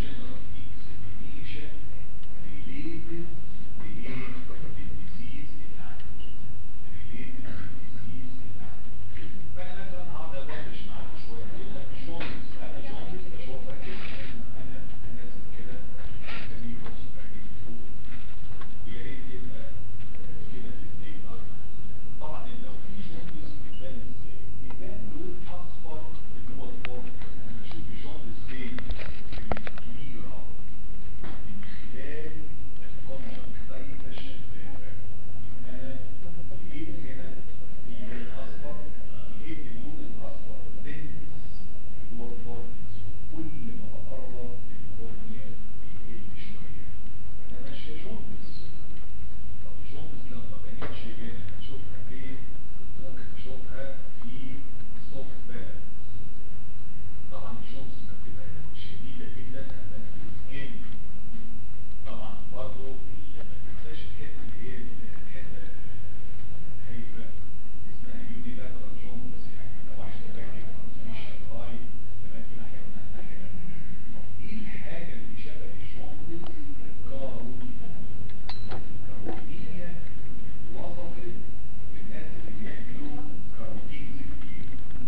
general examination related لايه؟ للديزيز بتاعته related للديزيز بتاعته فانا مثلا هقعد ادردش معاكم شويه كده جونز انا جونز بشوفها كده انا انزل كده اسميه بص بعدين فوق ويا ريت يبقى كده في الدي اي طبعا لو في جونز بيبان ازاي؟ بيبان لون اصفر اللي هو الفورم انا بشوف الجونز فين في الكبيره من خلال الكونجكتيفا الشفافه انا لقيت هنا في لون اصفر لقيت اللون الاصفر دنس اللي هو الفورنكس وكل ما بقرب للكورنيا بيقل شويه فانا ماشيه جونز طب الجونز لو ما بانتش هنا هتشوفها فين؟ ممكن تشوفها في سوفت بالانس طبعا الجونز ما بتبقى شديده جدا هتبان في السكين طبعا برضه ما تنساش الحته اللي هي الحته هايفه اسمها يوني لاترال جونز يعني لو واحد راكب ارتفيشال اي تبان في ناحيه من الناحيه طب ايه الحاجه اللي شبه الجونز الكاروتيد الكاروتيدية وصفت للناس اللي بياكلوا كاروتينز كتير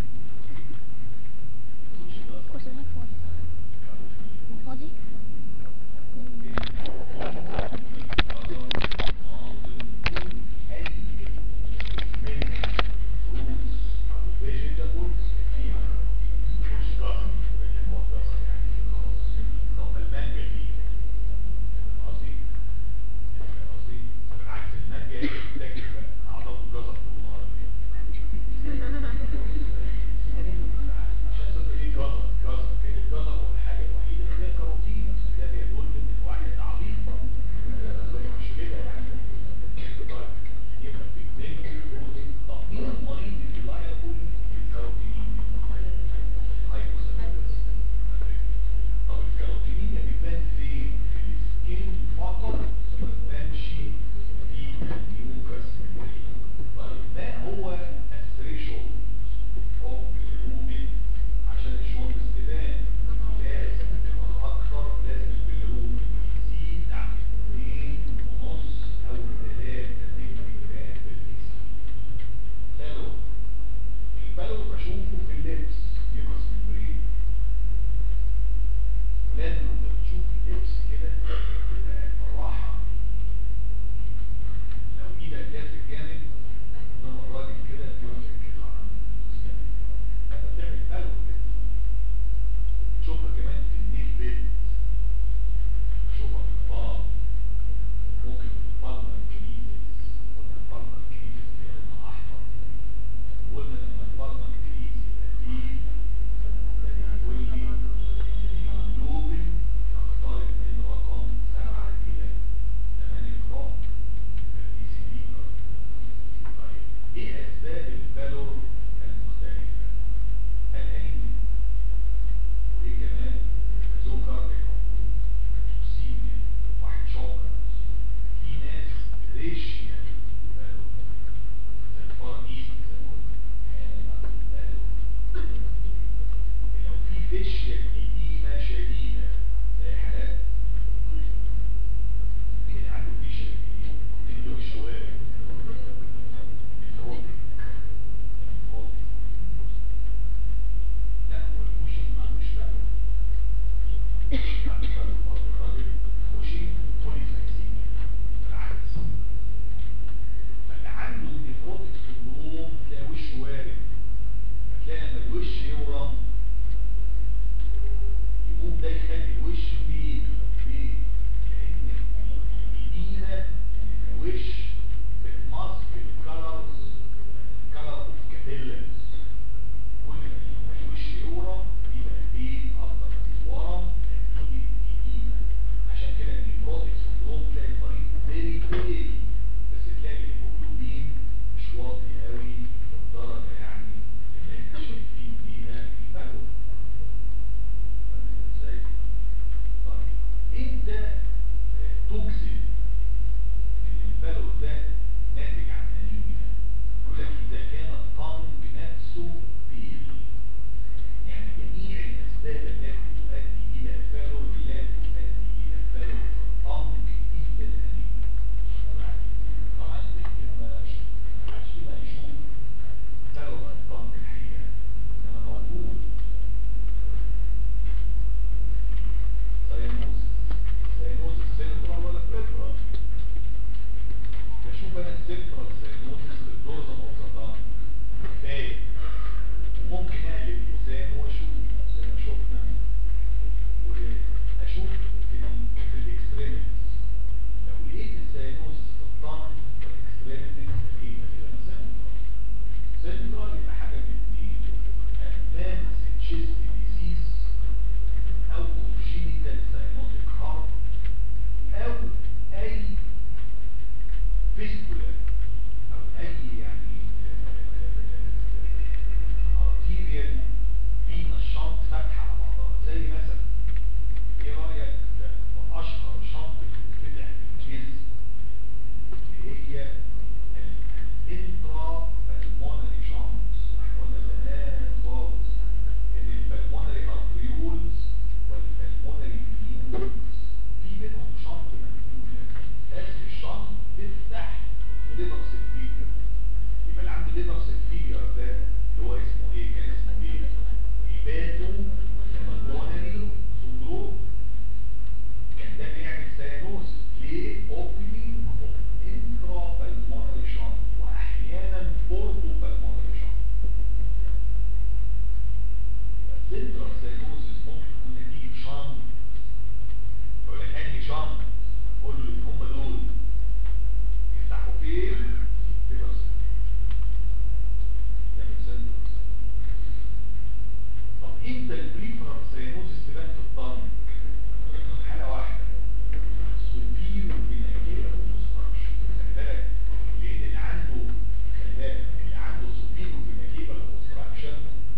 مش ده صح. كرسي هناك فاضي كاروتين فاضي عشان تبقى ايه جزر جزر كده الجزر هو الحاجه الوحيده اللي فيها كاروتين ده بيدل ان الواحد عبيط مش كده يعني طيب يبقى في اثنين بروتين طب مين المريض اللي لا ياكل الكاروتين هايبوثايرويدز طب الكاروتين بيبان فين في السكين فقط ما تبانش في النيوكاس طيب ما هو الثريشولد اوف بالروبين عشان الجوندس تبان لازم تبقى اكتر لازم البيلروبين يزيد عن 2 ونص او 3 مللي جرام بالكيس حلو البالو بشوفه في اللبس يوكس ممبرين لازم انت بتشوف اللبس كده تبقى بالراحه لو ايدك دافت جامد انما الراجل كده بيمسك كده انت بتعمل قلب كده تشوفها كمان في النيل بيت تشوفها في البار ممكن في البالمر كريزيس قلنا البالمر كريزيس اللي هي لونها احمر وقلنا لما البالمر كريزيس يبقى فيه ده بيقول لي الهيموجلوبين يقترب من رقم 7 الى 8 جرام يبقى دي سيليكر طيب ايه اسباب البالور المختلفة الانيميا وايه كمان لو كاردياك توكسيميا واحد شوكر في ناس ريشيا بالور زي الفراميد زي ما قلنا احيانا بنقول بالور لو في فيشيا إديمة شديدة زي حالات مين عنده فيشيا إديمة ممكن له الشوارع الفروتك الفروتك لا هو الكوشن ما عندوش بالو عنده بالو برضه الراجل كوشن بوليسايسيميا بالعكس فاللي عنده النيفروتك في النوم تلاقي وشه وارد فتلاقي لما الوش يورم يقوم ده يخلي الوش بيل ليه؟ لأن الإديمة اللي في الوش بتماسك الكالرز الكالر اوف كابيلرز كل ما الوش يورم يبقى البيل أفضل من الورم نتيجة الإديمة عشان كده النيفروتيك سندروم تلاقي المريض فيري بيل بس تلاقي الهيموجلوبين مش واطي قوي بالدرجة يعني اللي احنا شايفين بيها البلوى فاهمين ازاي؟ طيب امتى آه، تجزم ان البلو ده ناتج عن انيميا؟ يقول لك اذا كان الطنج نفسه بيل يعني جميع الاسباب التي تؤدي الى البلو لا اشوف انا السنترال ساينوزس الدورزم او الزطان كفايه وممكن اقلب لسان واشوف زي ما شفنا واشوف في ال في الاكستريميتيز لو لقيت الساينوزس في الطن والاكستريميتيز يبقى كده سنترال سنترال يبقى حاجه من اثنين ادفانس تشيست ديزيز او كونجينيتال ساينوتيك هارت او اي فيستولا او اي يعني ارتيريال فينا الشنط فاتحه على بعضها زي مثلا ايه رايك في اشهر شنط بتتفتح في الجسم اللي هي الانترا بالمونري شنطس احنا قلنا زمان خالص ان البلمونري ارتريولز والبلمونري فينيولز في بينهم شنط مقفوله لازم الشنط تفتح ليفر سيلفير يبقى اللي عنده ليفر سيلفير ده اللي هو اسمه ايه كان اسمه ايه الباتو بالمونري سندروم كان ده بيعمل سيانوز ليه اوبننج انترا بالمونري شنط واحيانا بورتو بالمونري شنط السنترال سيانوزس ممكن تكون نتيجه شنط يقول لك انهي شنط قول له اللي هم دول يفتحوا فين في بس ده من سنترال طب امتى البريفرال سيانوزس تبان في الطن حاله واحده سوبيرو فيناكيلا اوبستراكشن خلي بالك لان اللي عنده خلي بالك اللي عنده سوبيرو فيناكيلا اوبستراكشن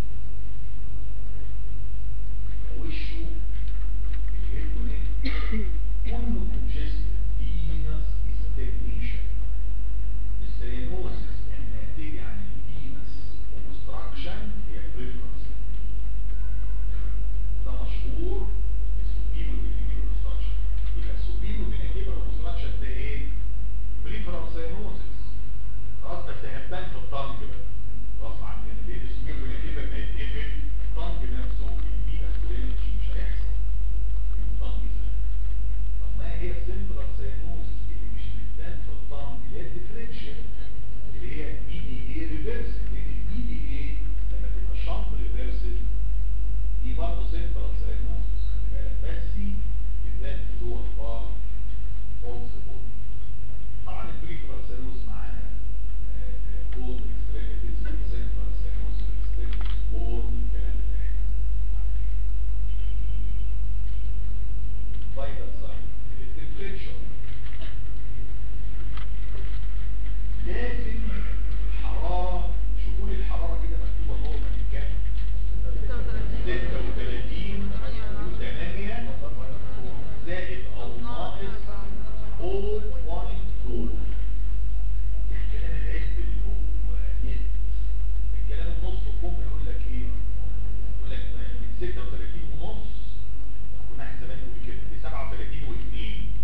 وشه الهيد ونيك كله كونجستد فينس ستاجنيشن السيانوزس الناتجه عن الفينس اوبستراكشن هي بريفرنس ده مشهور بالسوبيرو فيناكيلا اوبستراكشن يبقى السوبيرو فيناكيلا اوبستراكشن ده ايه بريفرنس سيانوزس خلاص بس هتبان في الطنج بقى غصب عننا لان السوبيرو فيناكيلا لما يتقفل الطنج نفسه الفينس درينج مش هيحصل الطنج ازاي طب ما هي السنترال سيانوزس اللي مش بتبان في الطنج اللي هي الديفرنشال اللي هي اي دي اي ريفرسل لان الاي دي اي لما تبقى الشنط ريفرسل دي برضه سنترال سيانوزس خلي بالك بس بتبان في جوه البار اولز بودي طبعا البريفرال سيانوز معانا كولد اكستريميتيز سنترال سيانوز اكستريميتيز وورم الكلام اللي احنا فايتال ساين التمبريتشر لازم الحرارة شوفوا لي الحرارة كده مكتوبة نورمال كام 36 8 زائد او ناقص 0.4 الكلام العلم اللي هو نت الكلام النص كوم يقول لك ايه يقول لك من 36 ونص كنا احنا زمان نقول كده دي 37 و2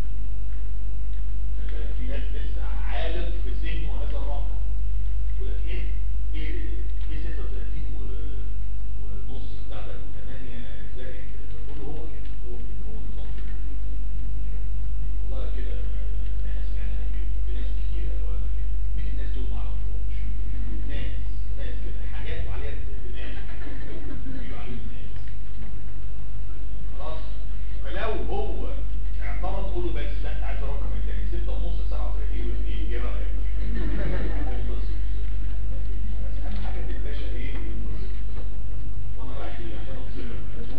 في ناس لسه عالم في ذهنه هذا الرقم يقول لك ايه ايه ايه 36 و ونص بتاع ده و8 زائد كده كله هو كده هو كده هو نظام كده والله كده احنا سمعناها كده في ناس كتير قالوا لنا كده مين الناس دول ما اعرفهمش ناس ناس كده حاجات وعليها ناس بيقولوا عليهم ناس خلاص فلو هو اعترض قوله بس لا انت عايز الرقم الثاني 6 ونص 37 و2 ايه رايك؟ بس اهم حاجه ان الباشا ايه ينبسط وانا رايح ليه عشان اتصل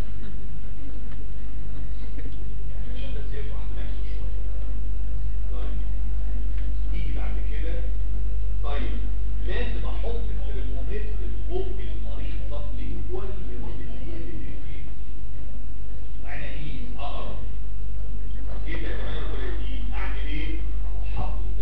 يعني عشان بس يفرح بنفسه شويه طيب يجي بعد كده طيب لازم احط الترمومتر فوق المريض سبلينجوال لمده دقيقتين معانا ايد اقرب جيت يا 38 اعمل ايه؟ اروح حاطه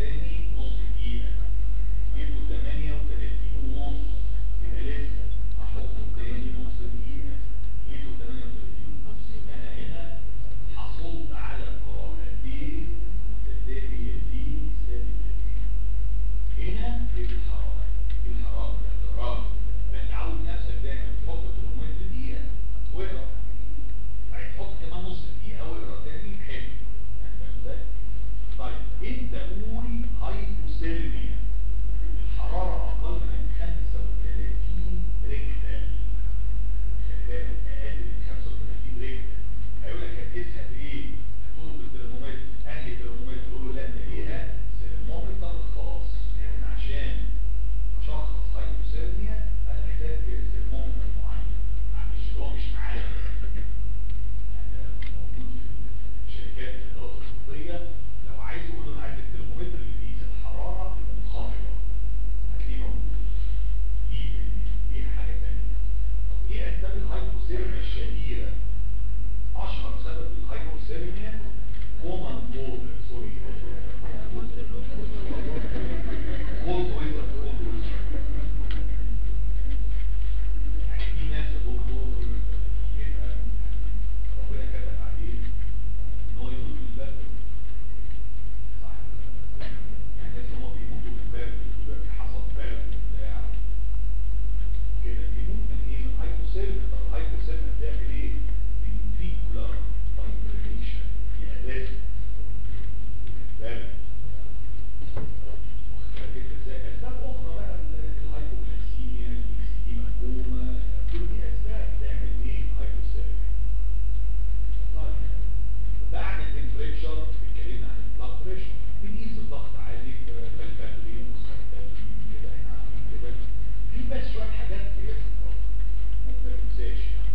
بريشر اتكلمنا عن البلاد بريشر بنقيس الضغط عالي فالفاتورين والسلفاتورين كده احنا عارفين كده في بس شويه حاجات كده ما تنساش يعني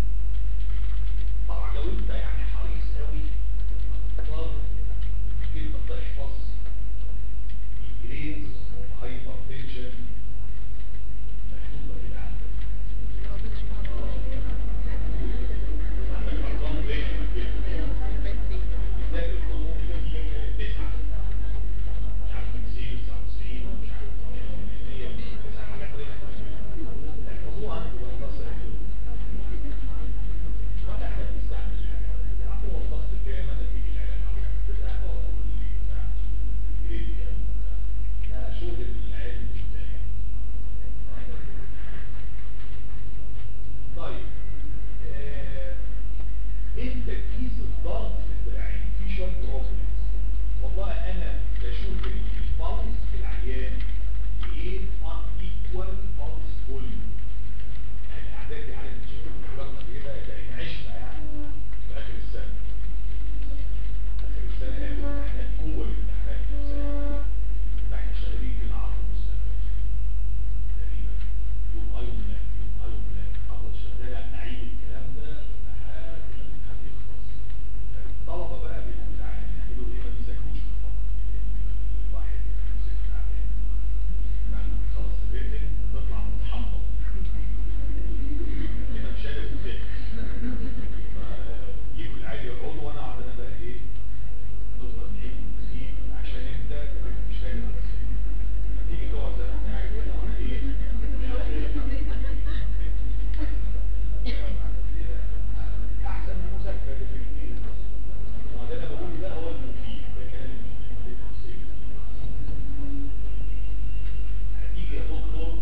طبعا لو انت يعني حريص قوي تختار انت تحفظ الجريدز اوف هايبر تنشن مكتوبه كده عندك عندك ارقام رخمه كده بالذات القانون اللي فيه تسعه مش عارف من 90 99 مش عارف من 100 تسع حاجات رخمه احفظوها انتوا وخلاص ولا احنا بنستعمل يا عم هو الضغط كام انا تيجي العلاج بتاع هو تقول لي بتاع جريد كام لا شغل العلم بتاعي طيب آه، انت تقيس الضغط في الدراعين في شويه بروبلمز والله انا بشوف البلس في العيان بايه ان ايكوال بلس فوليوم يعني الاعداد دي عارف رقم ايه ده ده انعشنا يعني في اخر السنه اخر السنه قبل الامتحانات جوه الامتحانات نفسها ده احنا شغالين كده عرض مستمر تقريبا يوم اي يوم لا يوم اي يوم لا افضل شغال اعيد الكلام ده لحد ما الامتحان يخلص الطلبه بقى بالعين يعملوا ايه ما بيذاكروش في الفتره دي لان بيبقى الواحد بيبقى نفسه تعبان بعد ما بيخلص الريتنج بنطلع متحمض هنا مش قادر تذاكر يجوا العيال يقعدوا وانا اقعد انا بقى ايه نفضل نعيد ونزيد عشان انت مش قادر تذاكر تيجي تقعد زي ما انت قاعد كده وانا ايه شغال احسن من المذاكره اللي في البيت ما ده انا بقوله ده هو المفيد ده كلام المفيد ده تفصيل هتيجي يا دكتور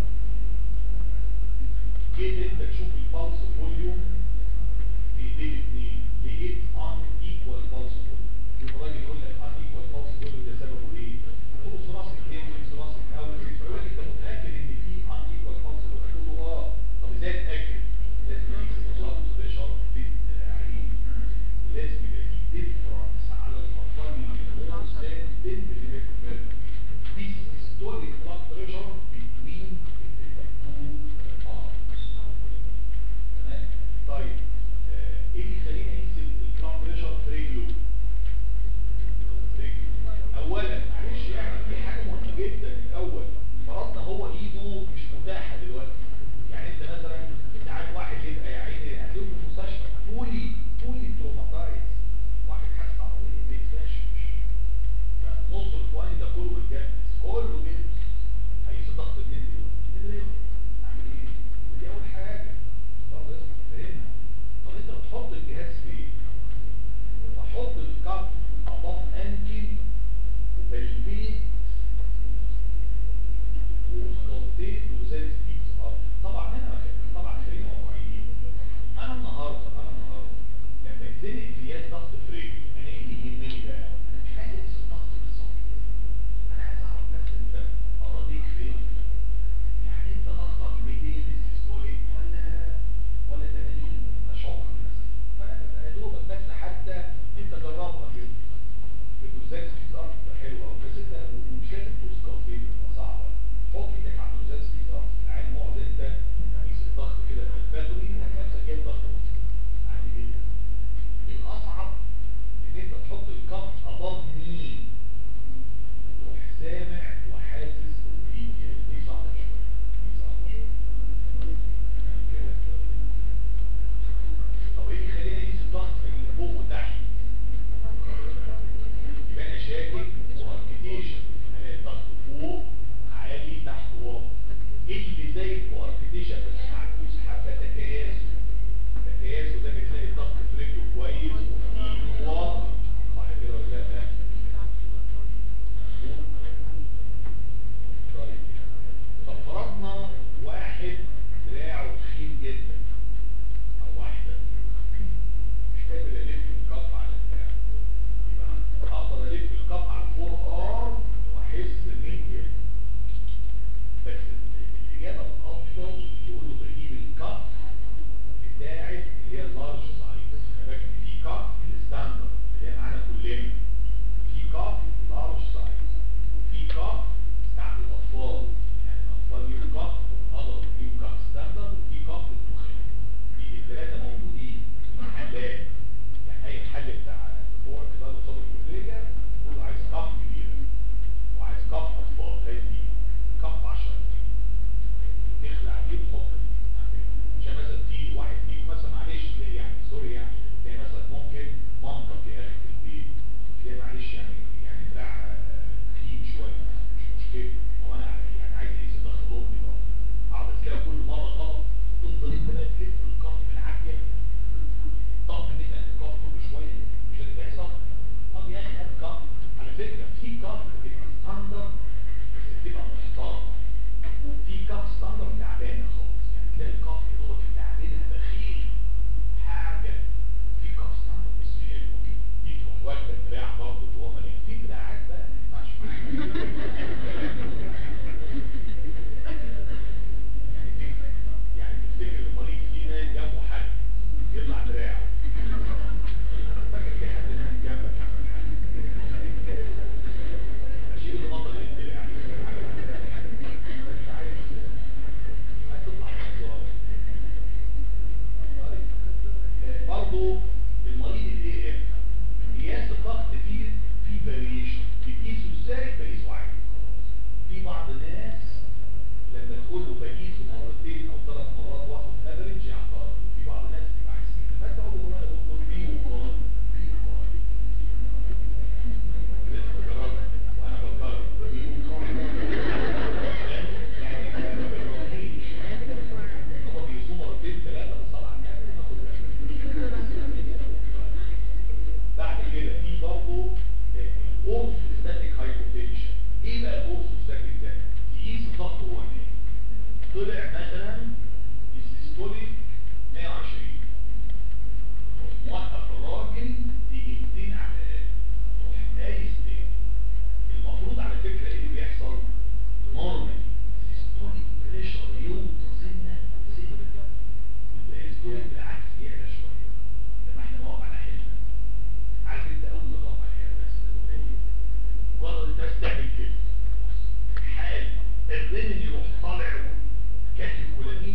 جيت انت تشوف البلس فوليوم في ايدين اتنين لقيت ان ايكوال بلس فوليوم يقوم الراجل يقول لك ان ايكوال بلس فوليوم ده سببه ايه؟ هتقول له ثراسك هيمز ثراسك اوتلت فيقول لك انت متاكد ان في ان ايكوال بلس فوليوم هتقول له اه طب ازاي اتاكد؟ لازم تقيس البلس بريشر في الدراعين لازم يبقى في ديفرنس على الاقل مور ذان 10 ملم في systolic blood pressure between the two arms تمام طيب آه، ايه اللي يخليني اقيس البلاد بريشر في رجله في رجله اولا معلش يعني في حاجه مهمه جدا الاول فرضنا هو ايده مش متاحه دلوقتي يعني انت مثلا ساعات واحد يبقى يا عيني هتلاقيه في المستشفى فولي فولي تروماتايز واحد حاسس عربيه بيتفشش نص الكواني ده كله الجبس كله جبس هيقيس الضغط منين دلوقتي؟ من رجله اعمل ايه؟ ودي اول حاجه برضه لازم تفهمها طب انت بتحط الجهاز فين؟ بحط الكف اباف انكل وبالبيت وسلطين وزي ستيكس ارض طبعا انا طبعا خلينا واقعيين انا النهارده انا النهارده لما يتزنق قياس ضغط في رجلي انا ايه اللي يهمني بقى؟ انا مش عايز اقيس الضغط بالظبط انا عايز اعرف بس انت اراضيك فين يعني انت ضغطك 200 سيستوليك ولا ولا 80 ده شعر مثلا فانا ببقى يا دوبك بس حتى انت جربها كده الدوزات سبيس ارت بتبقى حلوه قوي بس انت ومش لازم توصل فين بتبقى صعبه حط ايدك على الدوزات سبيس ارت في العين واقعد انت قيس الضغط كده في الباتوري هتلاقي نفسك جايب ضغط مظبوط عادي جدا الاصعب ان انت تحط الكف اباف مين تروح سامع وحاسس بيه دي صعبه شويه دي صعبه شويه تمام كده طب ايه اللي يخليني اقيس الضغط في فوق وتحت يبقى انا شاكك المحل بتاع بتوع كده قصاد الكليه يقول عايز كف كبيره وعايز كف اطفال هي دي كف 10 تخلع دي وتحط دي. عشان مثلا في واحد فيك مثلا معلش ليه يعني سوري يعني تلاقي مثلا ممكن منطق يا اخي في البيت تلاقي معلش يعني يعني دراعها تخين شويه مش مشكله هو انا يعني عايز اقيس الضغط الامي برضه اقعد كده كل مره غلط وتفضل انت بقى تلف الكف بالعافيه طب ان انت الكف كل شويه مش اللي بيحصل طب يا اخي هات كف على فكره في كف بتبقى ستاندرد بس بتبقى محترمه في كف ستاندرد تعبانه خالص يعني تلاقي الكف يا دوبك اللي عاملها بخيل حاجه في كف ستاندرد بس مش حلو دي تروح واخده الدراع برضه اللي هو مليان في دراعات بقى ما ينفعش يعني تفتكر يعني تفتكر المريض فيه نايم جنبه حد يطلع دراعه فاكر في حد نايم جنبك يعمل حاجه اشيل الغطا اللي يتبلع عليه مش عايز عايز تطلع بسرعه طيب آه، برضه المريض الاي اف قياس الضغط فيه في فاريشن بتقيسه ازاي بقيسه عادي خلاص في بعض الناس لما تقول له بقيسه مرتين او ثلاث مرات واخد افريج يعترض في بعض الناس بيبقى عايز كده فانت اقول له والله يا دكتور بي وقال بي وقال لسه جربت وانا بتكرر بي وقال يعني ما بيرضيش هما بيقيسوه مرتين ثلاثه بالصلاه على النبي وناخد افريج بعد كده في برضه الاورثوستاتيك هايبوتنشن ايه بقى الاورثوستاتيك ده تقيس الضغط هو نايم طلع مثلا السيستوليك 120 تروح موقف الراجل دقيقتين على الاقل تروح قايس تاني المفروض على فكره ايه اللي بيحصل نورمال سيستوليك بريشر يوطى سنه سنه والدايستوليك بالعكس يعلى شويه لما احنا نقف على حلمنا عارف انت اول ما تقف على الحلم بس مجرد انت بس تعمل كده حال الرنين يروح طالع كاتب كولامين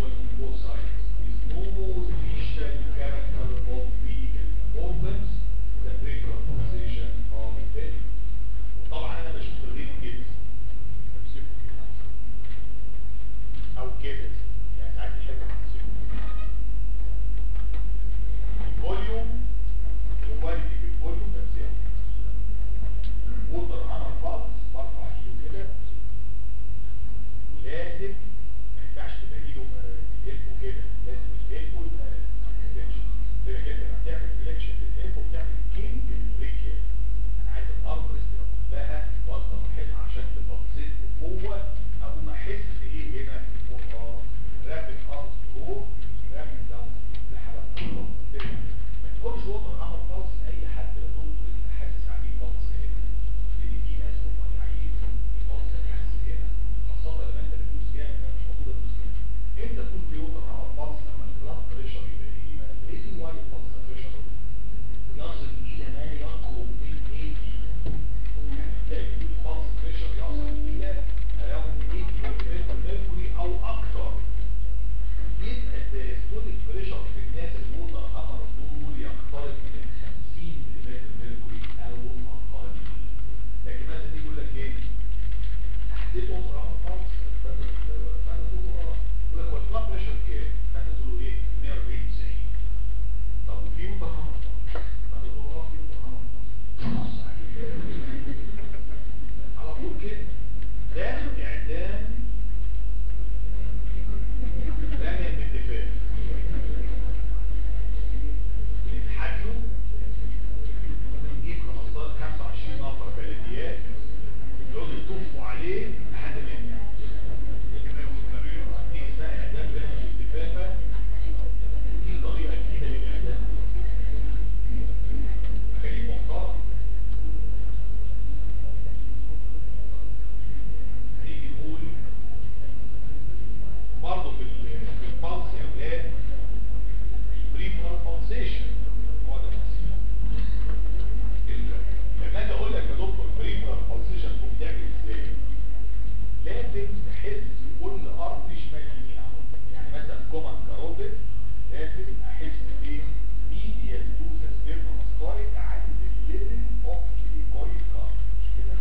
equal on both sides with no special character of medical importance the peripheral pulsation of the وطبعا انا بشوف الريت كده بمسكه كده او كده يعني ساعات يحب تمسكه الفوليوم الكواليتي في الفوليوم بمسكه ووتر عمل فالس برفع ايده كده ولازم ما ينفعش تبقى ايده الالبو كده لازم الالبو يبقى اكستنشن كده كده لما بتعمل فليكشن للالبو بتعمل كينج للريكيال انا عايز الارترس تبقى كلها واخده راحتها عشان تبقى بسيط بقوه اقوم احس بايه هنا فوق اه رابد اب ثرو رابد داون لحاجه كله ما تقولش ووتر عمل فالس لاي حد يا دكتور انت حاسس عليه فالس هنا لان في ناس رفيعين الفالس حاسس هنا خاصه لما انت بتدوس جامد انا مش المفروض ادوس جامد امتى تكون في ووتر عمل فالس لما البلاد بريشر يبقى ايه؟ ايه الواي فالس بريشر يصل الى ما يقرب من 80 يعني تلاقي البلس بريشر يصل الى اراوند 80 ملم ميركوري او اكتر يبقى الدايستوليك بريشر في الناس الوضع امر دول يقترب من ال 50 ملم ميركوري او اقل لكن مثلا يجي يقول لك ايه حسيت وضع امر خالص فانت تقول له اه يقول لك هو البلاد بريشر كام؟ فانت تقول له ايه 140 90 طب وفي وضع امر خالص فانت تقول له اه في وضع امر خالص على طول كده ده اعدام رامي بالاتفاق نتحدوا نجيب 15 25 نفر بلديات يقعدوا يطوفوا عليه لحد ما ينام دي اسمها اعدام رامي بالاتفاق ودي طريقه جديده للاعدام خليك محترم هنيجي نقول برضه في ال- في البلس يا اولاد البريفرال بالسيشن هو ده المقصود. ال- لما اجي اقول لك يا دكتور بريفرال بالسيشن تقوم تعمل ازاي؟ لازم تحس كل ارض شمال يمين اهو يعني مثلا كومن كاروتيد لازم احس فين ميديال تو سيرنوماسكويد عند الليفل اوف كليكويد كارد مش كده؟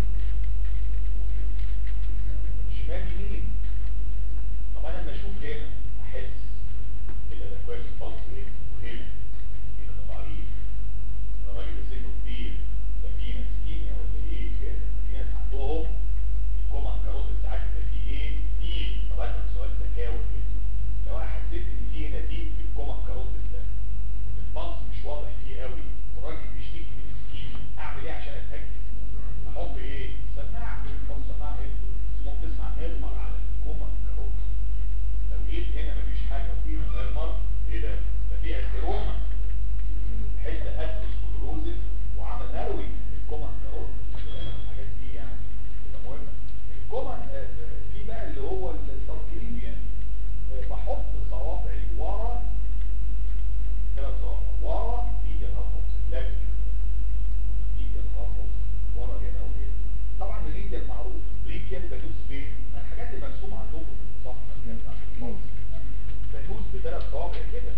شمال يمين طب انا لما اشوف هنا احس كده ده كويس الفلس هنا وهنا هنا ده ضعيف ده راجل ده سنه كبير ده في ناس كيميا ولا ايه كده في ناس عندهم الكومن كاروتيد ساعات يبقى فيه ايه ديب طب اسال سؤال ذكاوي كده لو انا حسيت ان في هنا ديب في الكومن كاروتيد ده الفلس مش واضح فيه قوي والراجل بيشتكي من السكين اعمل ايه عشان اتاكد احط ايه سماعه احط سماعه هنا ممكن تسمع ميرمر على الكومن كاروتيد لو جيت هنا مفيش حاجه وفيها ميرمر ايه ده ده في اسيروما حته اسيروسكلروزس وعمل نروي الكومن كاروتيد الحاجات دي يعني تبقى مهمه الكومن آه، آه، في بقى اللي هو السبكليفيان بحط صوابعي ورا ثلاث صوابع ورا ميديا هافوكس لكن ميديا هافوكس ورا هنا وهنا طبعا الميديا المعروف بريكيال بدوس فين ما الحاجات اللي مرسومه عندكم في الصفحه اللي هي بتاعت الفاضي بدوس بثلاث صوابع كده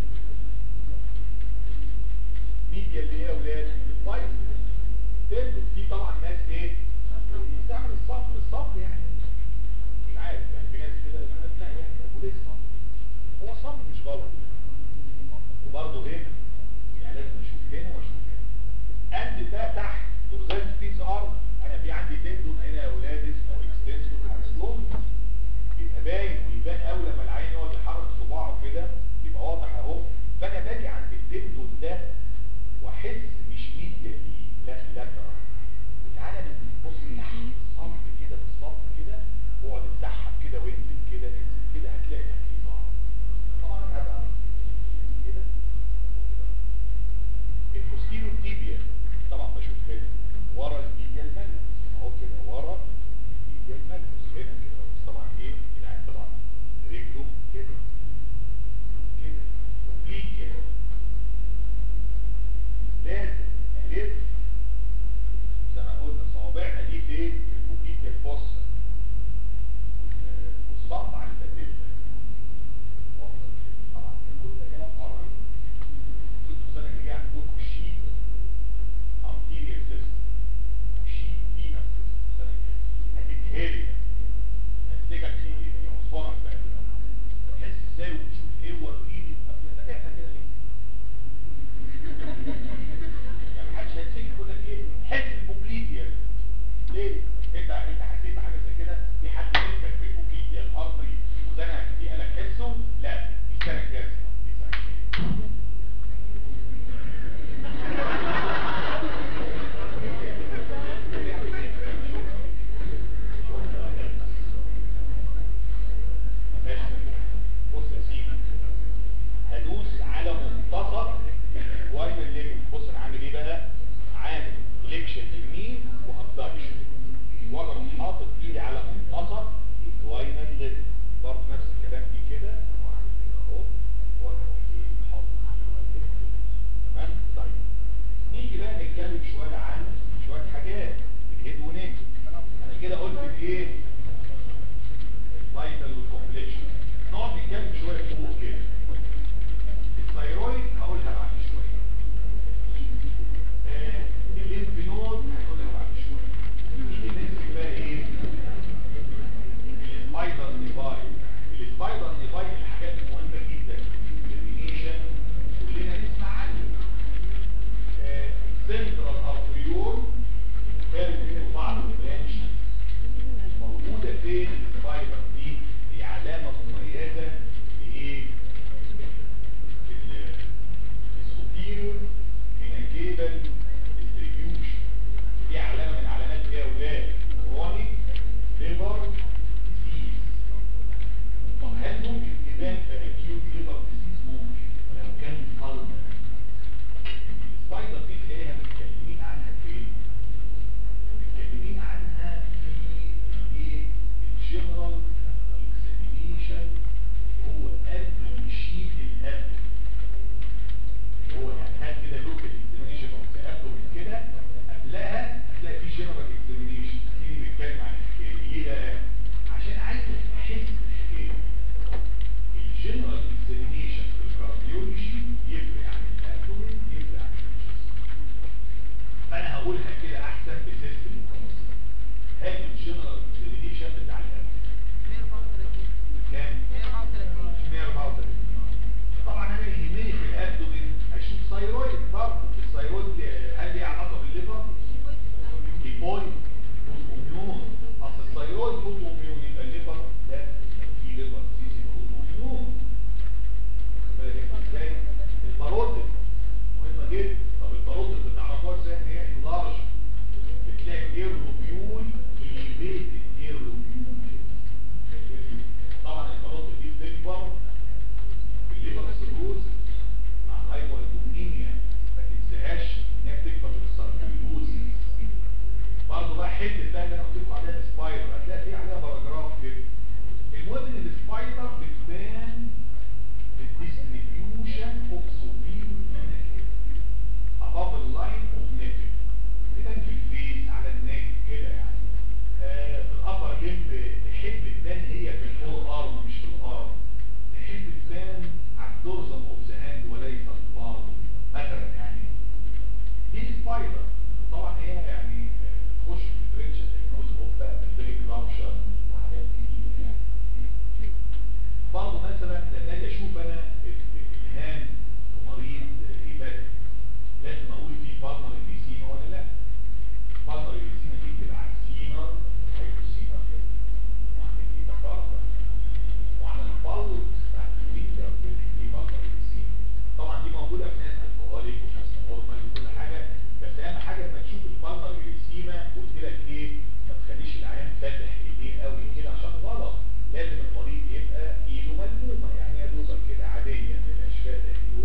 ميديا اللي هي يا اولاد فايز تندو في طبعا ناس ايه بتعمل الصف الصف يعني مش عارف يعني في ناس كده يقول لك لا يعني طب وليه الصف هو الصف مش غلط وبرضه هنا يعني لازم اشوف هنا واشوف هنا عند ده تحت دورزال سبيس ارم انا في عندي تندون هنا يا اولاد اسمه اكستنسور هارسلون بيبقى باين ويبان قوي لما العين يقعد يحرك صباعه كده يبقى واضح اهو فانا باجي عند التندون ده واحس مش ميديا ليه لا لاترال وتعالى بص تحت الصف كده بالظبط كده واقعد اتسحب كده وانزل كده انزل كده هتلاقي هتلاقي ظهر طبعا انا هبقى كده البوستيرو تيبيا طبعا بشوف هنا ورا الميديا الماجنس هنا اهو كده ورا الميديا الماجنس هنا كده بس طبعا ايه العين طبعا رجله ازاي وبتشوف ايه وريني قبل فاتحها كده ليه يعني محدش هيمسك يقول لك ايه حس البوبليديا ليه انت انت حسيت بحاجه زي كده في حد مسكك في البوبليديا الارضي وزنقك فيه قالك حسه لا دي السنه الجايه دي السنه الجايه بص يا سيدي هدوس على منتصف الاكواينال ليجمنت بص انا عامل ايه بقى عامل فليكشن يمين وابدكشن وانا حاطط ايدي على منتصف الاكواينال ليجمنت برضه نفس الكلام دي كده واعمل كده اهو وانا ايه حاطط إيدي كده. تمام طيب نيجي بقى نتكلم شويه عن شويه حاجات الهيد ونيك انا كده قلت الايه الفايتال والكومبليكشن نقعد نتكلم شويه فوق كده الثايرويد هقولها بعد شويه آه، الليمف نود هنقولها بعد شويه نيجي نمسك بقى ايه السبايدر نيفاي السبايدر نيفاي الحاجات المهمه جدا الديفينيشن كلنا نسمع عنه سنترال ارتريول وخارج منه بعض البرانش موجودة فين السبايدر دي هي علامة مميزة لإيه؟ السوبيريور ميناكيبل ديستريبيوشن دي علامة من علامات ايه يا ولاد؟ كرونيك ليبر ديزيز طب هل ممكن تبان في اكيوت ليبر ديزيز؟ ممكن لو كان قلب السبايدر دي تلاقيها متكلمين عنها فين؟ متكلمين عنها في الايه الجنرال اكزامينيشن هو قبل يشيل القلب هو يعني هات كده لوكال اكزامينيشن او قبله من كده قبلها هتلاقي في جنرال اكزامينيشن دي بيتكلم عن الحكايه دي ليه بقى؟ عشان عايز تحس بالحكايه الجنرال اكزامينيشن في الكارديولوجي يفرق عن الابدومين يفرق عن الجسم فانا هقولها كده احسن بسيستم متوسط هات الجنرال اكزامينيشن بتاع الابدومين كام 134 طبعا انا يهمني في الابدومين اشوف ثايرويد برضه الثايرويد هل ليه علاقه بالليفر ليبويد اوتوميون اصل الثايرويد اوتوميون يبقى الليفر لا في ليفر سيسي اوتوميون واخد بالك انت ازاي الباروتيد مهمه جدا طب الباروتيد بتعرفوها ازاي ان هي انلارج بتلاقي ايرلوبيول اليفيتد ايرلوبيول طبعا الباروتيد دي بتكبر في الليفر سيروز مع الهايبوالبومينيا ما تنساهاش ان هي بتكبر في الساركويدوز برضه بقى حته بقى اللي انا قلت لكم عليها السبايدر هتلاقي في عليها باراجراف كده المهم ان السبايدر بتبان بالديستريبيوشن اوف سوبير above the line of nipple تبان في الفيس على النك كده يعني آه في الابر جنب تحب تبان هي في الفور ارم مش في الارم تحب تبان على الدورزم اوف ذا هاند وليس البال مثلا يعني دي سبايدر طبعا هي يعني آه، تخش في الفرنش تكنوز اوف بقى بالبريك رابشن وحاجات كتير يعني برضه مثلا لما اجي اشوف انا الهام في مريض هيبات لازم اقول في بالمر الجسيمه ولا لا بالمر الجسيمه دي بتبقى على السينر هيدروسينر كده وعند الكارتا وعلى البلط بتاعت الفيتر في بالمر الجسيمه طبعا دي موجوده في ناس الكحوليك وناس نورمال وكل حاجه بس اهم حاجه لما تشوف البالمر الجسيمه قلت لك ايه ما تخليش العيان فاتح ايديه قوي كده عشان غلط لازم المريض يبقى ايده ملمومه يعني يا دوبك كده عاديه ما يبقاش فاتح ايده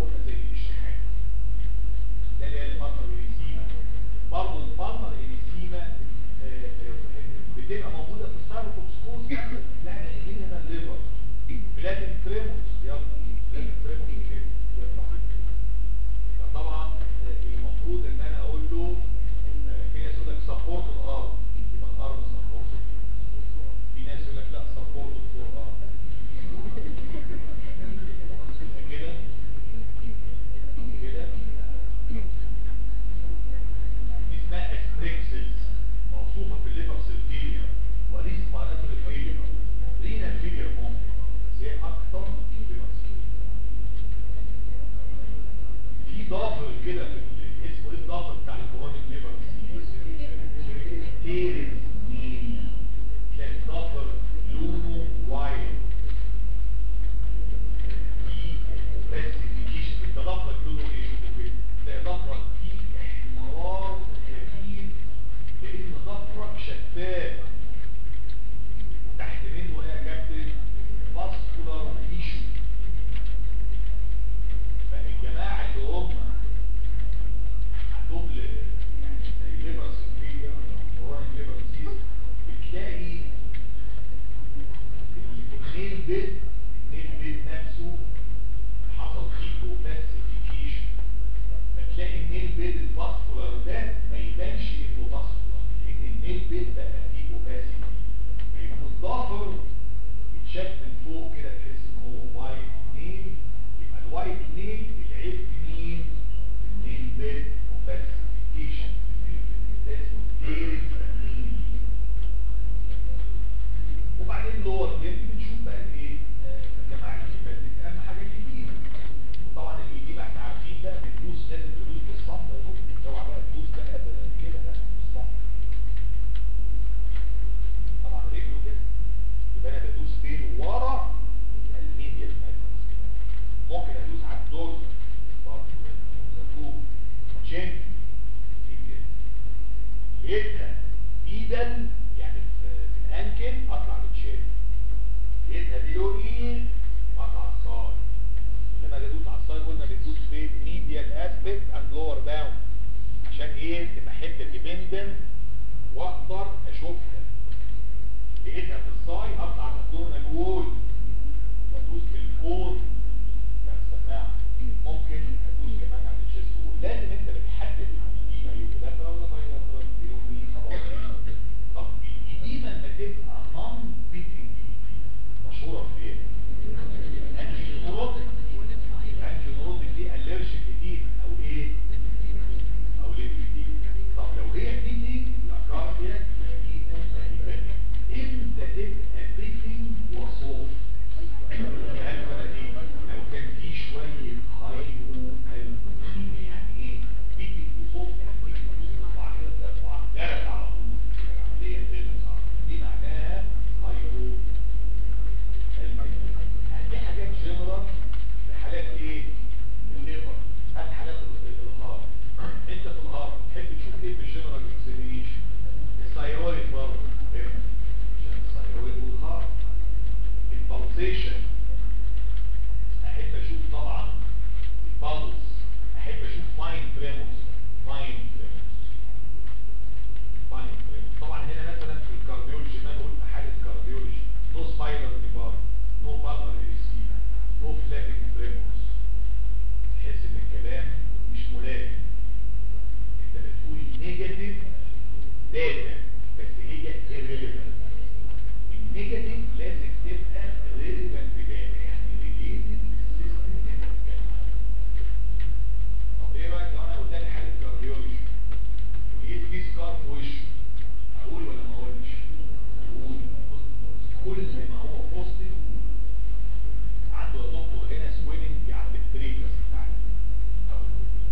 بالز احب اشوف فاين تريمورز فاين تريمورز فاين تريمورز طبعا هنا مثلا في الكارديولوجي ما نقول في حاله كارديولوجي نو سبايدر نيفار نو بالمر اريسيما نو فلابيك تريمورز تحس ان الكلام مش ملائم انت بتقول نيجاتيف داتا بس هي irrelevant النيجاتيف لازم تبقى relevant داتا يعني related للسيستم اللي انت بتتكلم عنه طب ايه رايك لو انا قدامي حاله كارديولوجي ولقيت في سكار في وشه اقول ولا ما اقولش؟ اقول كل ما هو بوزيتيف عنده يا دكتور هنا سويلنج عند التريجرز بتاعته أقول.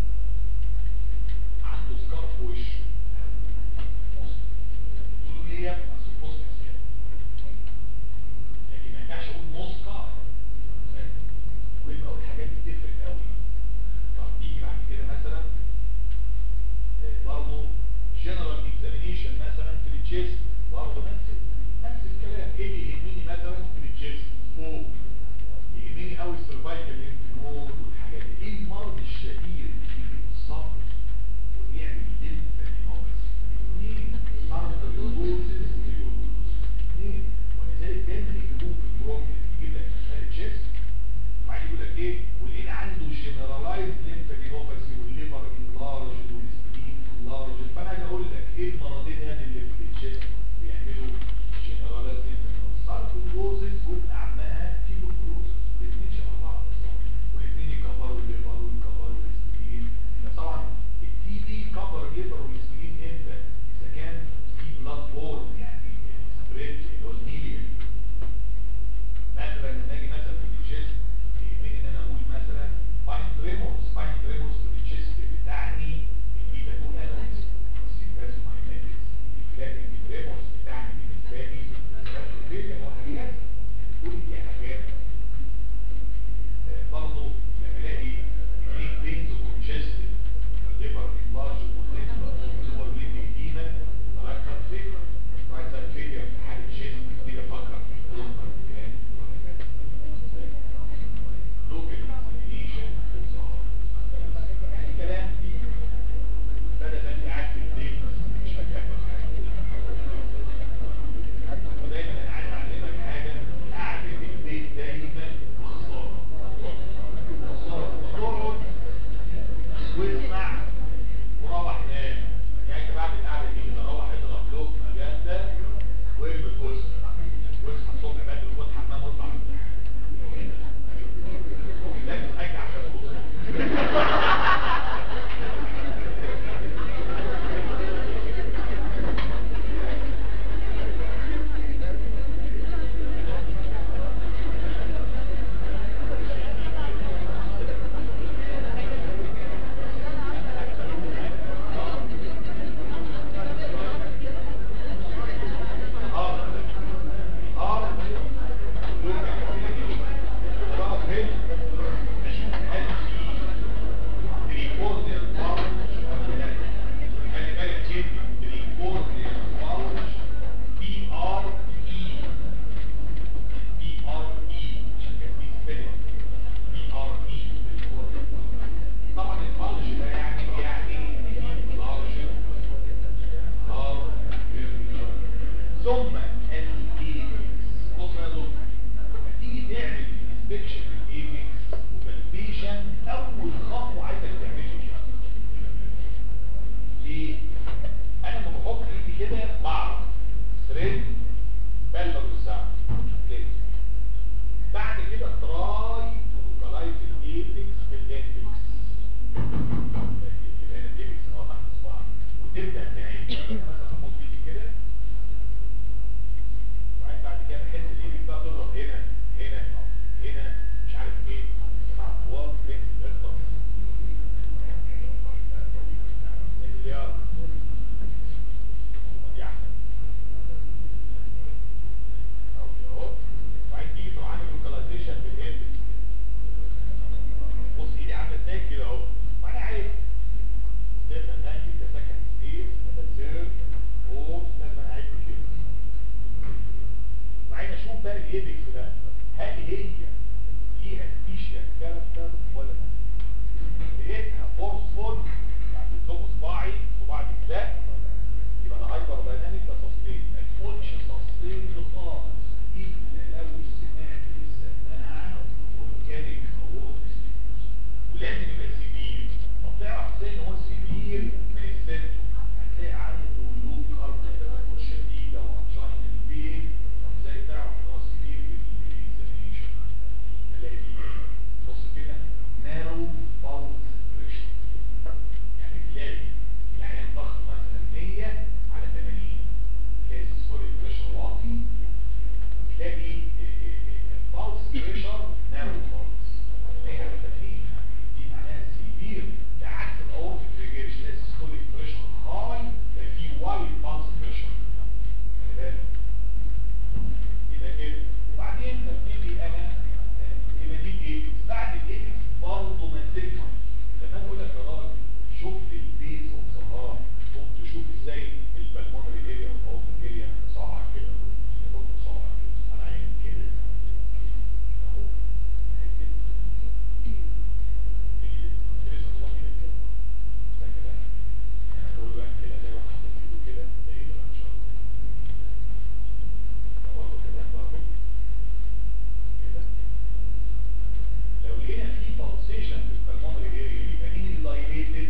عنده سكار في وشه تقولوا ليه يا ابني اصل بوزيتيف كده لكن ما ينفعش اقول نو سكار ويبقى اقول حاجات بتفرق قوي طب نيجي بعد كده مثلا برضه جنرال اكزامينيشن مثلا في التشيست برضه نفس نفس الكلام ايه اللي يهمني مثلا في التشيست فوق يهمني قوي السرفايكال ليمف والحاجات دي ايه المرض الشهير اللي بيجي بالصبر وبيعمل ليمفادينوباثي اثنين ارتريوزز اثنين ولذلك دايما يجيبوه في البروميل يجيب لك مساله تشيست وبعدين يقول لك ايه ولقينا عنده جنرالايز ليمفادينوباثي والليفر انلارج والسبلين انلارج فانا اجي اقول لك ايه المرضين هذه اللي في الجسم بيعملوا جنرالايز ليمفادينوباثي ساركوزوزيس وابن عمها تيبوكلوزيس الاثنين شبه بعض بالظبط والاثنين يكبروا الليفر ويكبروا السبلين طبعا التي بي كبر الليفر والسبلين امتى اذا كان في بلاد بورن يعني سبريد اللي هو الميليون مثلا لما اجي مثلا في الجسم يهمني ان انا اقول مثلا فاين تريمورز فاين تريمورز في الجسم بتعني البيتا 2 اناليز السيمباس مايماتكس لكن التريمورز بتعني بالنسبه لي الفيليا وهكذا كل دي حاجات آه، برضه لما الاقي الريك بينز كونجستد الليفر انلارج والليفر هو اللي بيدينا رايت سايد فيلير رايت سايد فيلير في حاله جسم يبتدي افكر في الكلام كلام لوكال اكزامينيشن يعني كلام فيه بدل ما انت قاعد في البيت مش هتفهم ودايما انا عايز اعلمك حاجه قاعد في البيت دايما خساره خساره تقعد واسمع وروح نام يعني انت بعد القعده دي كده روح اضرب لقمه جامده والبس وسط واصحى الصبح بدري وخد حمام واطلع من الامتحان لازم ترجع عشان توصل طبعا البلج ده يعني يعني larger ثم الايبكس بص يا دكتور هتيجي تعمل انسبكشن للايبكس وبالبيشن اول خطوه عايزك تعملها ليه؟ انا لما بحط ايدي كده بعرف ثريد بلغ الساعه كده بعد كده تراي تو لوكالايز الايبكس بالاندكس يبقى هنا الايبكس هو تحت الصباع وتبدا تعد مثلا احط ايدي كده وبعدين بعد كده بحس الايبكس بقى تضرب هنا هنا هنا مش عارف ايه يا جماعه طوال بنزل اخطر انزل يا دي احسن اهو كده اهو وبعدين تيجي تروح عامل لوكاليزيشن بالاندكس بص ايدي عامله ازاي كده اهو وانا عارف لازم انهي ده سكن سبيس ده سير فوق لازم انا اعد كده وبعدين اشوف بقى الايبكس ده هل هي فيها سبيشال كاركتر ولا لا لقيتها فورسفول يعني بتزق صباعي صباعي بيتزق يبقى انا هايبر دايناميك سسبين ما تقولش سسبين خالص الا لو سمعت السماعه اورجانيك او ولازم يبقى سيفير طب تعرف ازاي ان هو سيفير من السيمتوم هتلاقي عنده لوب كارد شديده وانجينا البين طب ازاي تعرف ان هو سيفير في الاكزامينشن هلاقي فيه ايه بص كده نارو باوز بريشر يعني تلاقي العيان ضغط مثلا 100 على 80 تلاقي السيستوليك بريشر واطي تلاقي الباوز بريشر نارو خالص 100 على 80 دي معناها سيفير ده عكس الاورتيك ريجيرش تلاقي السيستوليك بريشر هاي ده في وايد باوز بريشر خلي بالك يبقى كده وبعدين ببتدي انا يبقى دي الايبكس بعد الايبكس برضه ما سيجما لما انا اقول لك يا راجل شوف لي البيز اوف ذا هارت تقوم تشوف ازاي البلمونري اريا والاوتر اريا صابعك كده يحط صابعك كده على عين كده اهو عين كده تيجي ترسم صوت كده كده ده كده يعني اقول واحد كده الاقي واحد حاطط ايده كده ده ايه ده بقى ان شاء الله ده برضه كده برضه كده لو لقينا في pulsation في البلمونري اريا يبقى مين اللي دايليتد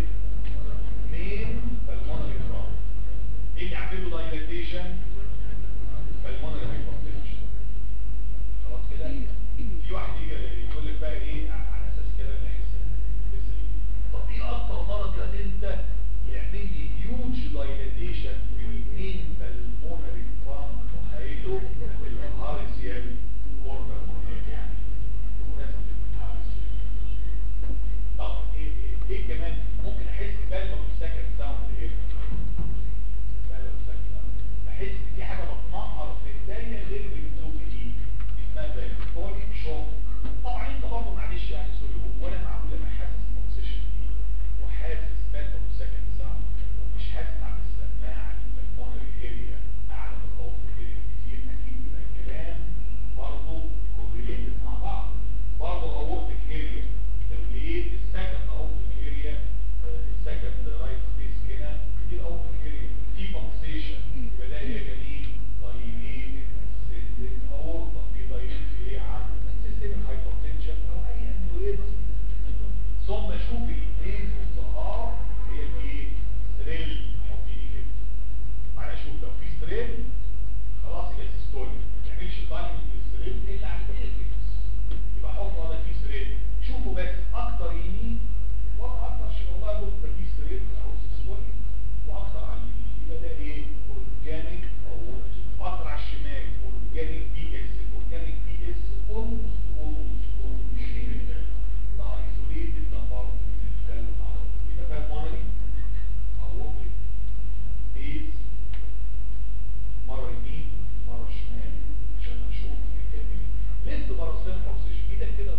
مين بالمونري تراب ايه اللي عامل له دايليتيشن بالمونري هايبرتنشن خلاص كده في واحد يجي يقول لك بقى ايه على اساس كده ان احس لسه إيه؟ طب ايه اكتر مرض ده اللي انت يعمل لي هيوج دايليتيشن في المين بالمونري تراب وهيله الهارسيال كوربال مونري يعني بمناسبه الهارسيال طب ايه ايه, إيه كمان ممكن احس بالما سكند ساوند ايه بالما سكند ساوند بحس ان في حاجه بتنقر في ايديا غير اللي بتزوق دي دي اسمها بالكوليك شوك طبعا انت برضه معلش يعني سوري هو انا معقول لما حاسس بوزيشن دي وحاسس بالما سكند ساوند ومش هسمع بالسماعه البلمونري اريا اعلى من الاوتر اريا كتير اكيد يبقى الكلام برضه كورليتد مع بعض برضه اورتك اريا لو لقيت السكند اورتك اريا السكند رايت سبيس هنا دي الاورتك اريا في بلسيشن يبقى ده ايه يا جميل دايليتد اسيستد اورتا في دايليت في ايه يا عم سيستمك هايبرتنشن او اي انيوريزم ثم شوف البيز والظهار هي الايه ستريل حط ايدي كده معانا شوف لو في ستريل خلاص يبقى سيستولي ما تعملش تايمنج للستريل الا على الايفكس يبقى حط هذا في ستريل شوفوا بس اكتر يمين وضع اكتر شيء والله بص ده في ستريل او سيستولي واكتر على اليمين يبقى ده ايه اورجانيك او اكتر على الشمال اورجانيك بي اس اورجانيك بي اس اولموست اولموست اولموست ده ايزوليتد ده بارت من الكلام العربي يبقى بالمونري او بيز مرة يمين مرة شمال عشان اشوف الكلام لسه برسان بوزيشن ايدك كده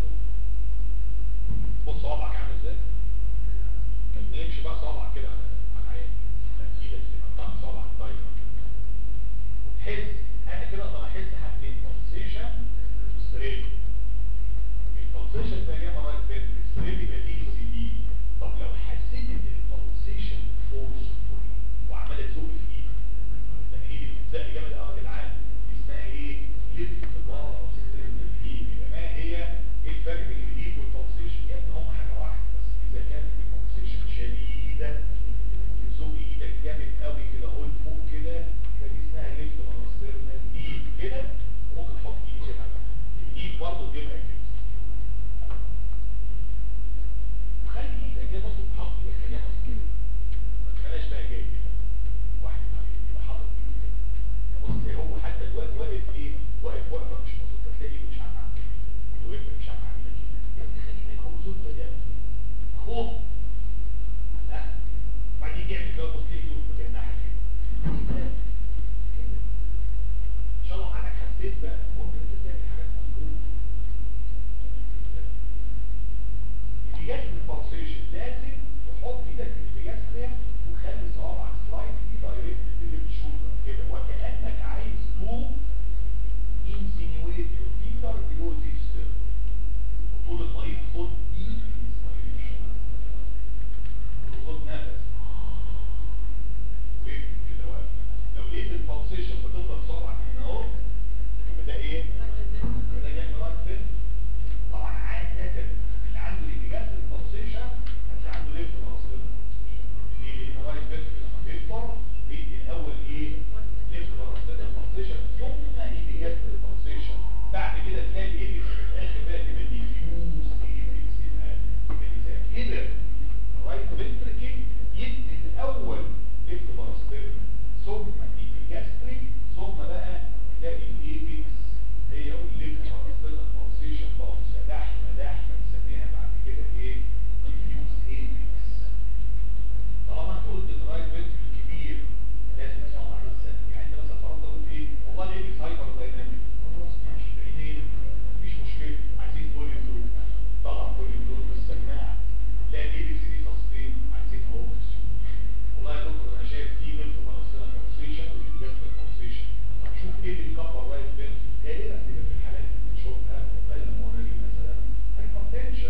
بص صوابعك عامل ازاي ما تنامش بقى صوابعك كده على على العين لا ايدك تبقى طالع صوابعك طايره وتحس انا كده اقدر احس حاجتين بوزيشن وستريل البوزيشن ده جاي مرات بين الستريل يبقى فيه سي دي طب لو حسيت ان البوزيشن فورسفول وعماله تزق في ايدك ده ايدي بتزق جامد قوي يا جدعان دي اسمها ايه ليفت بار ستريل الهيب يبقى ما هي ايه الفرق بين الهيب والبوزيشن يا ابني هم حاجه واحده بس اذا كانت البوزيشن شديده بتزق ايدك جامد قوي كده اهو فوق كده يبقى دي اسمها ليفت بار ستريل هيب كده ممكن تحط ايدي كده على الهيب برضه بيبقى كده وخلي ايدك كده بص تحط ايدك خليها بص كده ما تخليهاش بقى جاي كده واحد يبقى حاطط ايده كده بص إيه هو حتى الوقت واقف ايه واقف وقفه مش مظبوطه تلاقي ايده مش عارف عامل ايه ايده واقفه مش عارف عامل ايه يا ابني خلي ايدك مبسوطه يا ابني اهو لا بعدين يجي يعمل كده بص تلاقي ايده مجنحه كده كده كده ان شاء الله عنك حسيت بقى ممكن انت تعمل حاجات مظبوطه الاتجاه البلسيشن لازم تحط ايدك في الاتجاه ده وخلي صوابعك سلايد دي دايركت لليفت شولدر كده وكانك عايز تو insinuate your finger below this sternum وطول الطريق خد دي inspiration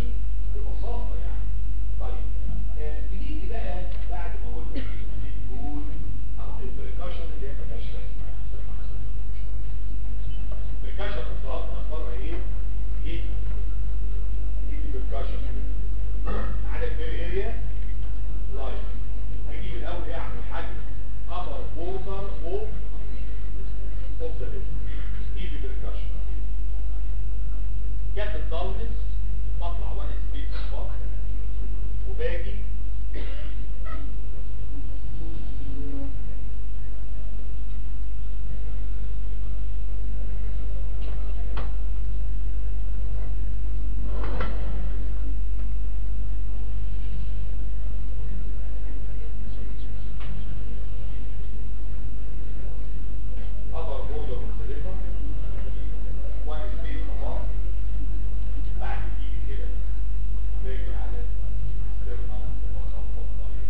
بريكاشن ببساطه يعني طيب آه، بنيجي بقى بعد ما قلنا الاثنين دول اهو البريكاشن اللي هي مالهاش لازمه البريكاشن بالظبط اخبارها ايه؟ ايه؟ ايه البريكاشن؟ على البير اريا لايف هجيب الاول ايه اعمل حاجه ابر بوردر اوف اوف ذا ليفت دي البريكاشن جت الضلمس بطلع وانا سبيد فوق وباجي upper border of the liver one space above بعد ايدي كده باجي على السترنم واخبط طريق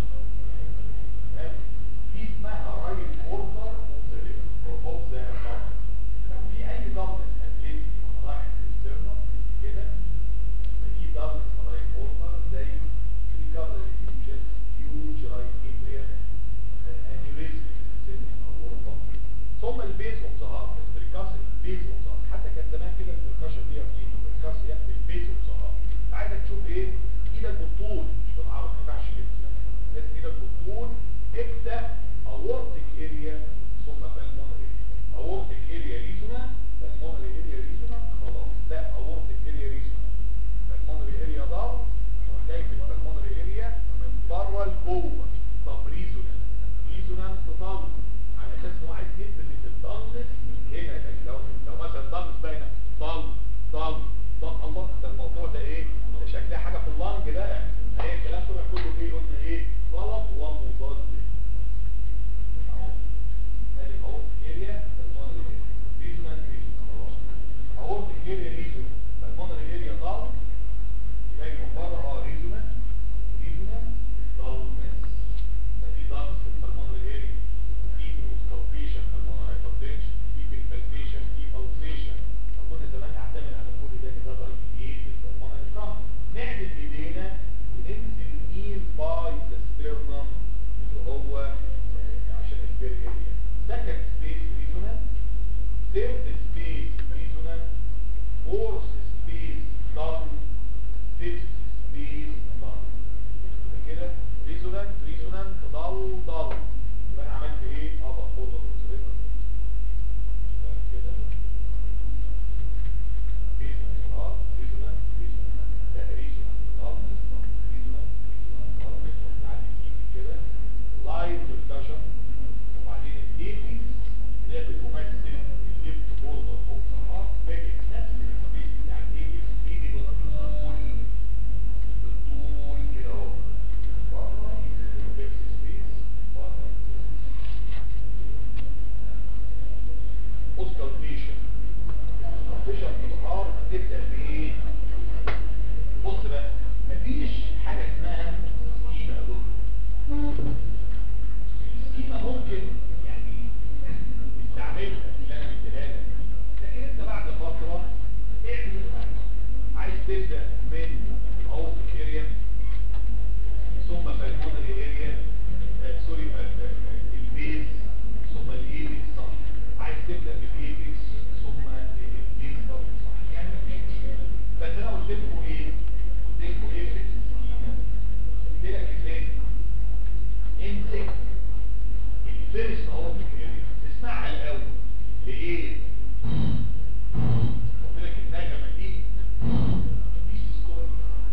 تمام دي اسمها رايت بوردر اوف ذا ليفر اوف ذا هارت لو في اي ضغط اتقابلتني وانا رايح للسترنم كده في ضغط رايت بوردر زي ريكفري فيوجن هيوج رايت اتريم انيوريزم سن الاورطه ثم البيز اوف ذا هارت البريكاسل البيز اوف ذا هارت حتى كان زمان كده البريكاشن دي في البريكاسل ياتي البيز اوف ذا هارت عايزك تشوف ايه ايدك بالطول مش بالعرض ما ينفعش كده لازم ايدك بالطول ابدا اورتك اريا ثم بالمونري اورتك اريا ريزونا بالمونري اريا ريزونا خلاص ده اورتك اريا ريزونا بالمونري اريا ضغط تروح جاي في البلمونري اريا من بره لجوه طب ريزونا ريزونا تضل على اساس ان هو عايز يثبت ان الضلمس هنا لكن لو لو مثلا الضلمس باينه ضل ضل ضل الله ده الموضوع ده ايه؟ ده شكلها حاجه في اللنج ده يعني هي الكلام طلع كله ايه؟ قلنا ايه؟ غلط ومضاد اهو ادي الاورتيك اريا بالمونري اريا ريزونال ريزون خلاص اورتيك اريا ريزون بالمونري اريا ضل يبقى يجي من بره اه ريزونال ريزونال ضلمس ده في ضغط في البلمونري اريا في اوسكالبيشن بالمونري هايبرتنشن في بالبالبيشن في بالسيشن فكنا زمان نعتمد على كل ده ان ده ضريبيت البلمونري كام نعدل ايدينا وننزل نير باي ذا ستيرنم اللي هو آه، عشان البير اريا سكند سبيس ريزونال ثيرد سبيس ريزونال فورث سبيس دبل فيفث سبيس دبل كده ريزونانت ريزونانت ضل ضل يبقى انا عملت ايه ابر بوردر اوبزرفر كده ريزونانت اه ريزونانت ريزونانت لا ريزونانت ضل ريزونانت ريزونانت ضل وبعدين تيجي كده لايت بركشن وبعدين الايبي اللي هي بتمثل الليفت بوردر اوف ذا هارت باجي في نفس السبيس بتاع الايبي ايدي بالطول بالطول كده اهو بره بيبس سبيس بره اوسكالبيشن اوسكالبيشن في الهارت تبدا بايه؟ بص بقى مفيش حاجه اسمها سكيما يا دكتور السكيما ممكن يعني نستعملها اللي انا مديها لك لكن انت بعد فتره اعمل عايز تبدا من الاورتيك اريا ثم بالمونري اريا آه، سوري آه، آه، البيز ثم الايبكس صح عايز تبدا بالايبكس ثم البيز برضه صح يعني مفيش مشكله بس انا قلت لكم ايه؟ قلت لكم ايه في السكيما؟ قلت لك ازاي؟ امسك الفيرست اورتيك اريا اسمعها الاول لايه؟ قلت لك النجمه دي دي سيستول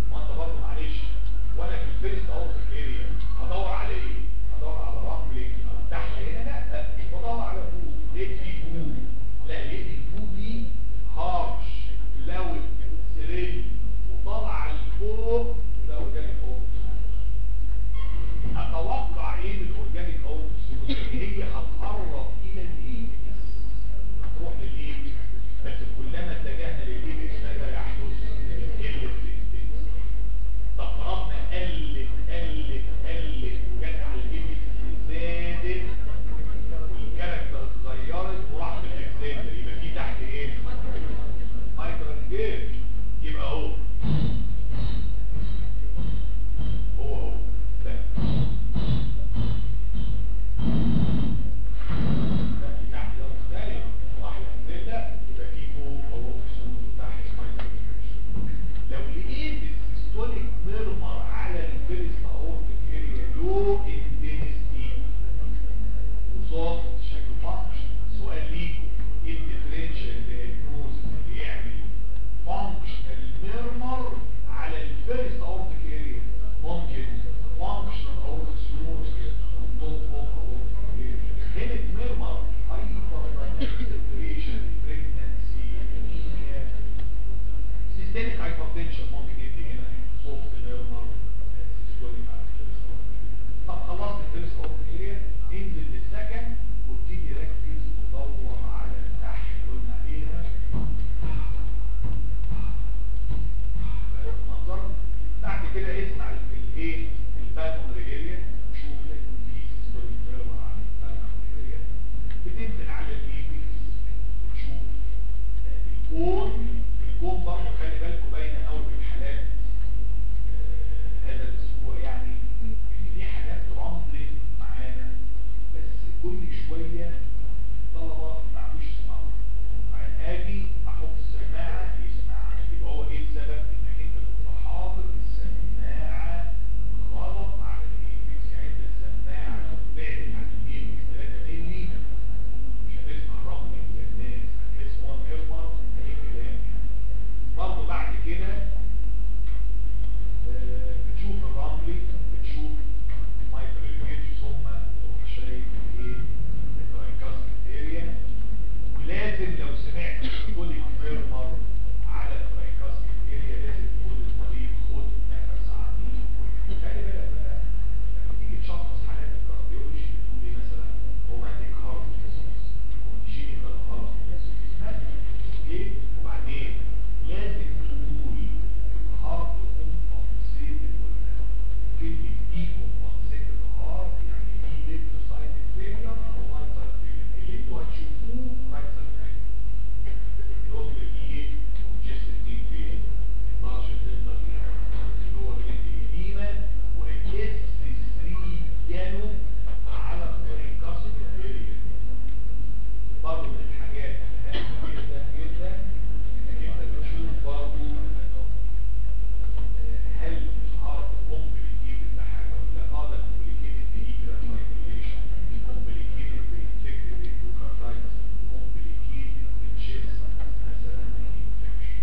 السيستوليك ميرمر على الفيرست اورتيك اريا لو انتنستي وصوت شكل فانكشن سؤال ليكم ايه الديفرنشال دايجنوز اللي يعمل فانكشنال ميرمر على الفيرست اورتيك اريا ممكن فانكشنال اورتيك سنوز والتوب اوف اورتيك اريا كانت ميرمر هايبر سيركيليشن بريجنانسي انيميا سيستميك هايبرتنشن ممكن يدي هنا سوفت ميرمر سيستوليك على الفيرست اورتيك طب خلصت الفيرست اورتيك اريا انزل للسكن وابتدي ركز ودور على التحت قلنا عليه ده المنظر بعد كده اسمع الايه البالمونري اريا وشوف هيكون في سيستوليك ميرمر على البالمونري اريا بتنزل على الايبكس وتشوف آه، الكون الكون برضه خلي بالكم باينه قوي في الحالات آه، هذا الاسبوع يعني ان في حالات رمل معانا بس كل شويه طلبه ما عرفوش يسمعوا بعدين اجي احط السماعه يسمع يبقى هو ايه السبب انك انت كنت حاطط السماعه غلط على الايبكس يعني انت السماعه لو بعدت عن الايبكس 3 مللي مش هتسمع رمل زي الناس هتحس هو ميرمر اي كلام يعني برضه بعد كده آه، بتشوف الرملي بتشوف المايكرو ايميج ثم تروح شايف ايه الترايكاستيك اريا ولازم لو سمعت كوليك ميرمر على الترايكاستيك اريا لازم تقول للمريض خد نفس عميق خلي بالك بقى لما تيجي تشخص حالات الكارديولوجي بتقول ايه مثلا روماتيك هارت ديزيز كونجينيتال هارت ديزيز اوكي وبعدين لازم تقول الهارت كومبنسيتد ولا لا كلمه دي كومبنسيتد هارت يعني دي ليفت سايد فيلير او رايت سايد فيلير اللي انتوا هتشوفوه رايت سايد فيلير اللي هو بيبقى فيه ايه كونجستد دي في لارج تندر اللي هو الانتيما واس 3 جالو على الكاسيت اريا برضه من الحاجات الهامة جدا جدا انك انت بتشوف برضه آه، هل الهارت كومبليكيتد بحاجه ولا لا اه ده كومبليكيتد بإيكرا مايكوليشن كومبليكيتد بإنفكتد اندوكاردايتس كومبليكيتد بتشيست مثلا انفكشن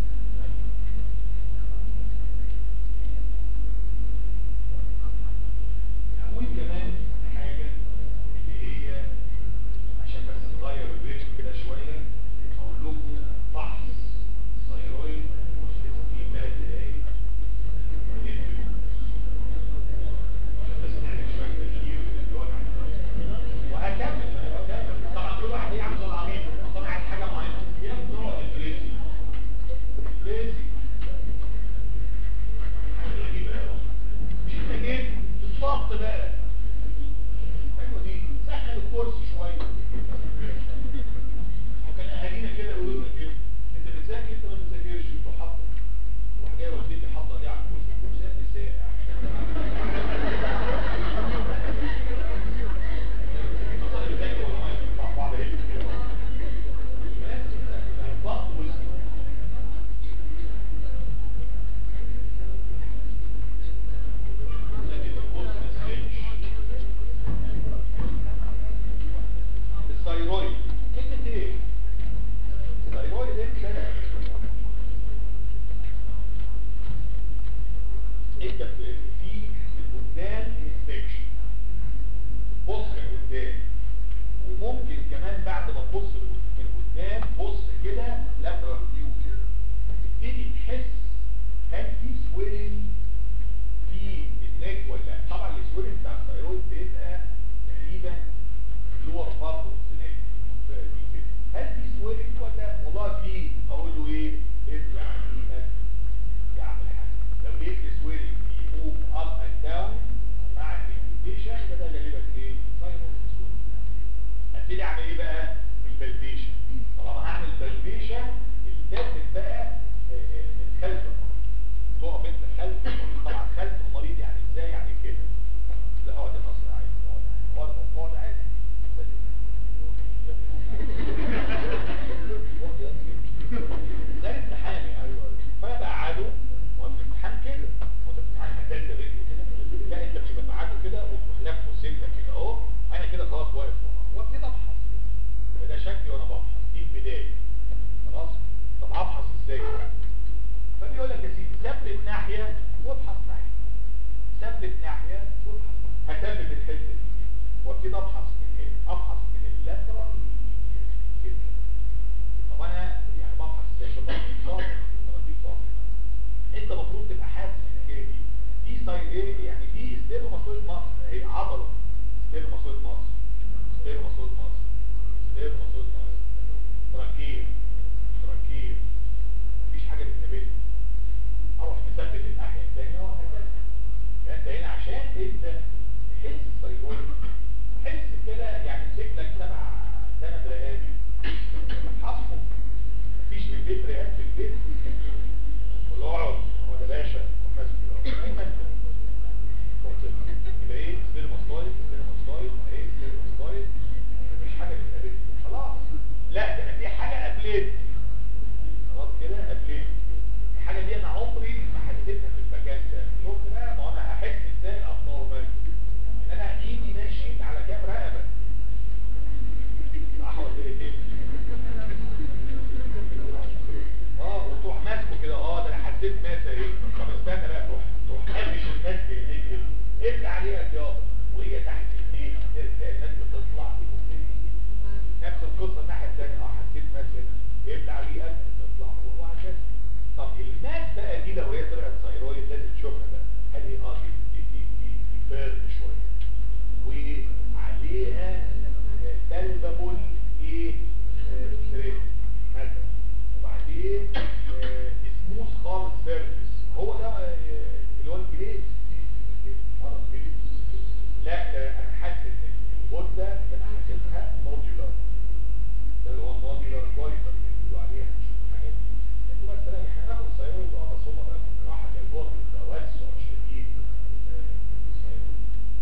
هقول كمان حاجه اللي هي عشان بس نغير الريتم كده شويه اقول لكم فحص ثيرويد في ثلاث دقايق وبعدين فلوس عشان بس نعمل شويه تشجيع في الوجع وهكمل هكمل طبعا كل واحد يعمل زي العبيط طبعا عايز حاجه معينه يا ابني هو الفريزي الفريزي حاجه غريبه قوي مش انت جيت بالظبط بقى ايوه دي سهل الكرسي شويه وكان اهالينا كده يقولوا لنا كده انت بتذاكر انت ما بتذاكرش انت حاطط وراح جاي والدتي حاطه ليه على الكرسي الكرسي يا ابني ساقع اصل انا بذاكر وانا واقف مع بعض هيك كده بس الضغط وزني لكن الكرسي ما سلمش الثايرويد كلمة ايه؟ الثايرويد انت انت في في من قدام انفكشن بص من قدام وممكن كمان بعد ما تبص من قدام بص كده لاترال فيو كده تبتدي تحس هل في سويلنج في النك ولا لا؟ طبعا السويلنج بتاع الثايرويد بيبقى تقريبا لور بارت اوف ذا نيك المنطقه دي كده هل في سويلنج ولا والله في اقول له ايه ارجع عينيك يعمل حاجه لو لقيت سويلنج يموف اب اند داون مع الانفيتيشن يبقى ده غالبا ايه ثايرويد ابتدي اعمل ايه بقى البلبيشن طالما هعمل بلبيشن التاسف بقى آه، آه، من خلف المريض تقف انت خلف المريض طبعا خلف المريض يعني ازاي يعني كده لا اقعد يا نصر عادي اقعد عادي اقعد اقعد عادي ده الامتحان يعني فانا بقعده هو الامتحان كده سيدي ثبت ناحيه وابحث ناحيه ثبت ناحيه وابحث ناحيه هثبت الحته دي وابتدي ابحث من هنا ابحث من اللاترال كده طب انا يعني ببحث ازاي بطريق صابر بطريق صابر انت المفروض تبقى حاسس الحكايه دي دي ستايل ايه يعني دي ستيروماسويد مصر هي عضله ستيروماسويد مصر ستيروماسويد مصر ستيروماسويد مصر تراكيه تراكيه مفيش حاجه بتقابلني اروح مثبت الناحيه الثانيه وهكذا فانت هنا عشان انت تحس الثيرويد تحس كده يعني امسك لك سبع ثمان رقابي افحصهم مفيش في البيت رقاب في البيت قول له اقعد هو ده باشا وماسك كده ايوه انت يبقى ايه سبير مصايد سبير مصايد ايه سبير مصايد مفيش حاجه بتقابلني خلاص لا ده انا في حاجه قابلتني خلاص كده قابلتني الحاجه دي انا عمري ما حسيتها في المكان ده شفت بقى ما هو انا هحس ازاي ابنورمال ان انا ايدي ماشي على كام رقبه صح ولا ايه اه وتروح ماسكه كده اه ده انا حسيت ماسه ايه طب استنى بقى تروح تروح قافش الماسك ايديك كده ابلع عليها الرياضه وهي تحت ايديك تلاقي الماسك تطلع نفس القصه الناحيه الثانيه اه حسيت ماسك ابلع عليها تطلع وهكذا طب الماس بقى دي لو هي طلعت ثايرويد لازم تشوفها بقى هل هي اه دي دي دي, دي بيرد شويه وعليها بلببل ايه ستريت مثلا وبعدين آه، سموث خالص سيرفيس هو ده آه، اللي هو الجريس مرض جريس لا ده انا حاسس ان الغده ده انا حاسسها موديولار ده اللي هو موديولار جويتر اللي بيقولوا عليها هنشوف الحاجات دي انتوا بس لا احنا هناخد الثيرويد اه بس هم بقى في الراحه جايبوها بالتوسع شديد آه، في الثيرويد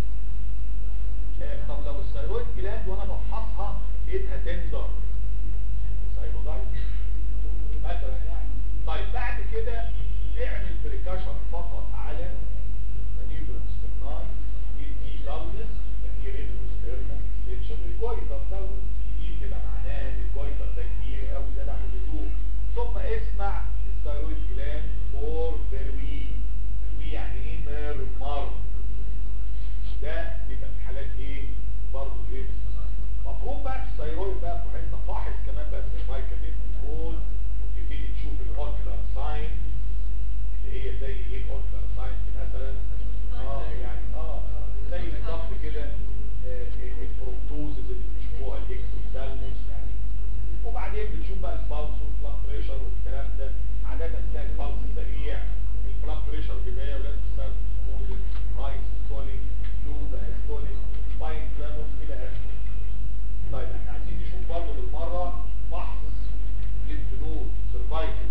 آه، طب لو الثيرويد جلاند وانا بفحصها لقيتها تندر ثيرويدايتس مثلا يعني طيب بعد كده اعمل بريكاشن فقط على مانيبرال سترناي دي داونس دي ريترو ستيرنال اكستنشن الجويتر دوت دي بتبقى معناها ان الجويتر ده كبير قوي زاد عن اللزوم ثم اسمع الثيرويد جلاند فور فيروي فيروي يعني ايه ميرمر ده بيبقى في حالات ايه برضه جريد مفروض بقى في الثيرويد بقى في حته فاحص كمان بقى السيرفايكال نود وتبتدي تشوف الاوكلر ساين اللي هي زي ايه الاوكلر ساين مثلا اه يعني اه زي بالظبط كده آه، آه، البروكتوزز اللي بيشوفوها الاكسوثالموس يعني وبعدين بتشوف بقى البالس والبلاد بريشر والكلام ده عادة تلاقي البالس سريع البلاد بريشر كبير ولازم تستخدم سكوزل رايس ستوليك لوبا ستوليك باين كلامون الى اخره طيب احنا عايزين نشوف برضه بالمره فحص للجنود سيرفايكل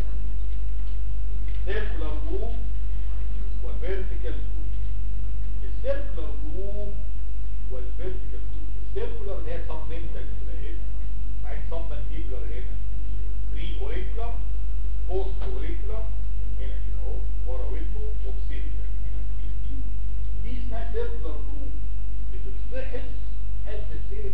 سيركولار جروب وفيرتيكال جروب السيركولار جروب والفيرتيكال جروب السيركولار اللي هي سبمنتال كده هنا بعدين سبمنتيبولار هنا بري اوريكولار بوست اوريكولار هنا كده اهو ورا ودنه اوبسيديكال دي اسمها سيركولار جروب بتتفحص at the same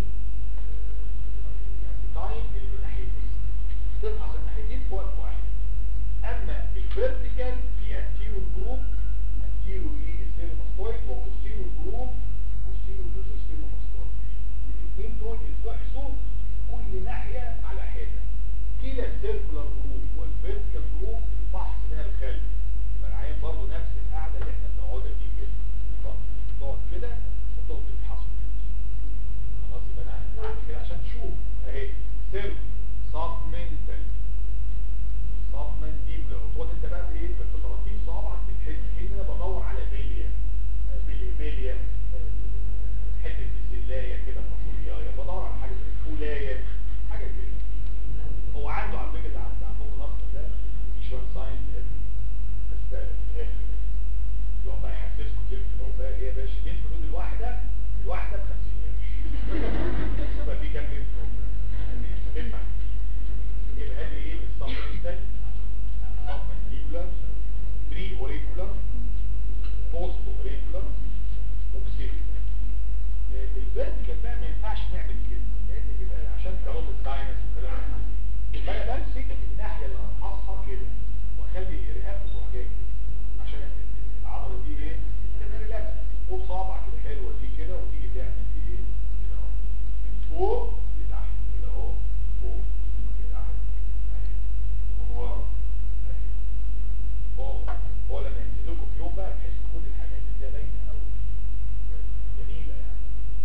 تايم الناحيتين تفحص الناحيتين في وقت واحد اما الفيرتيكال في انتيرو جروب انتيرو ليه ستيرماستويد وبوستيرو جروب بوستيرو لوز ستيرماستويد الاثنين دول يتفحصوا كل ناحيه على حده كلا السيركولار جروب والفيرتيكال جروب الفحص منها الخلفي يبقى العيان برضه نفس القعده اللي احنا بنقعدها دي كده طب تقعد كده وتقعد تفحصه خلاص يبقى انا هعمل كده عشان تشوف اهي سيركل سبمنتال سبمنتيبلر وتقعد انت بقى بايه بترتيب صوابعك بتحس ان انا بدور على بليه بليه بليه حته السلايه كده فاصوليايه بدور على حاجه زي فولايه حاجه كده هو عنده على فكره ده ده عندكم نقص ده في شويه ساين بس ده في الاخر يقعد بقى يحسسكم الليمف نود بقى ايه يا باشا الليمف نود الواحده الواحده ب 50 قرش يبقى في كام ليمف نود ادفع يبقى ادي ايه السبمنتال سبمنتيبولار بري اوريكولار بوست اوريكولار اوكسيليكولار الفيرتيكال بقى ما ينفعش نعمل كده لان بيبقى عشان تعرض الساينس والكلام ده فانا بمسك الناحيه اللي هفحصها كده واخلي رقبته هو لما ينزل لكم في يوم بقى تحس كل الحاجات دي باينه قوي جميله يعني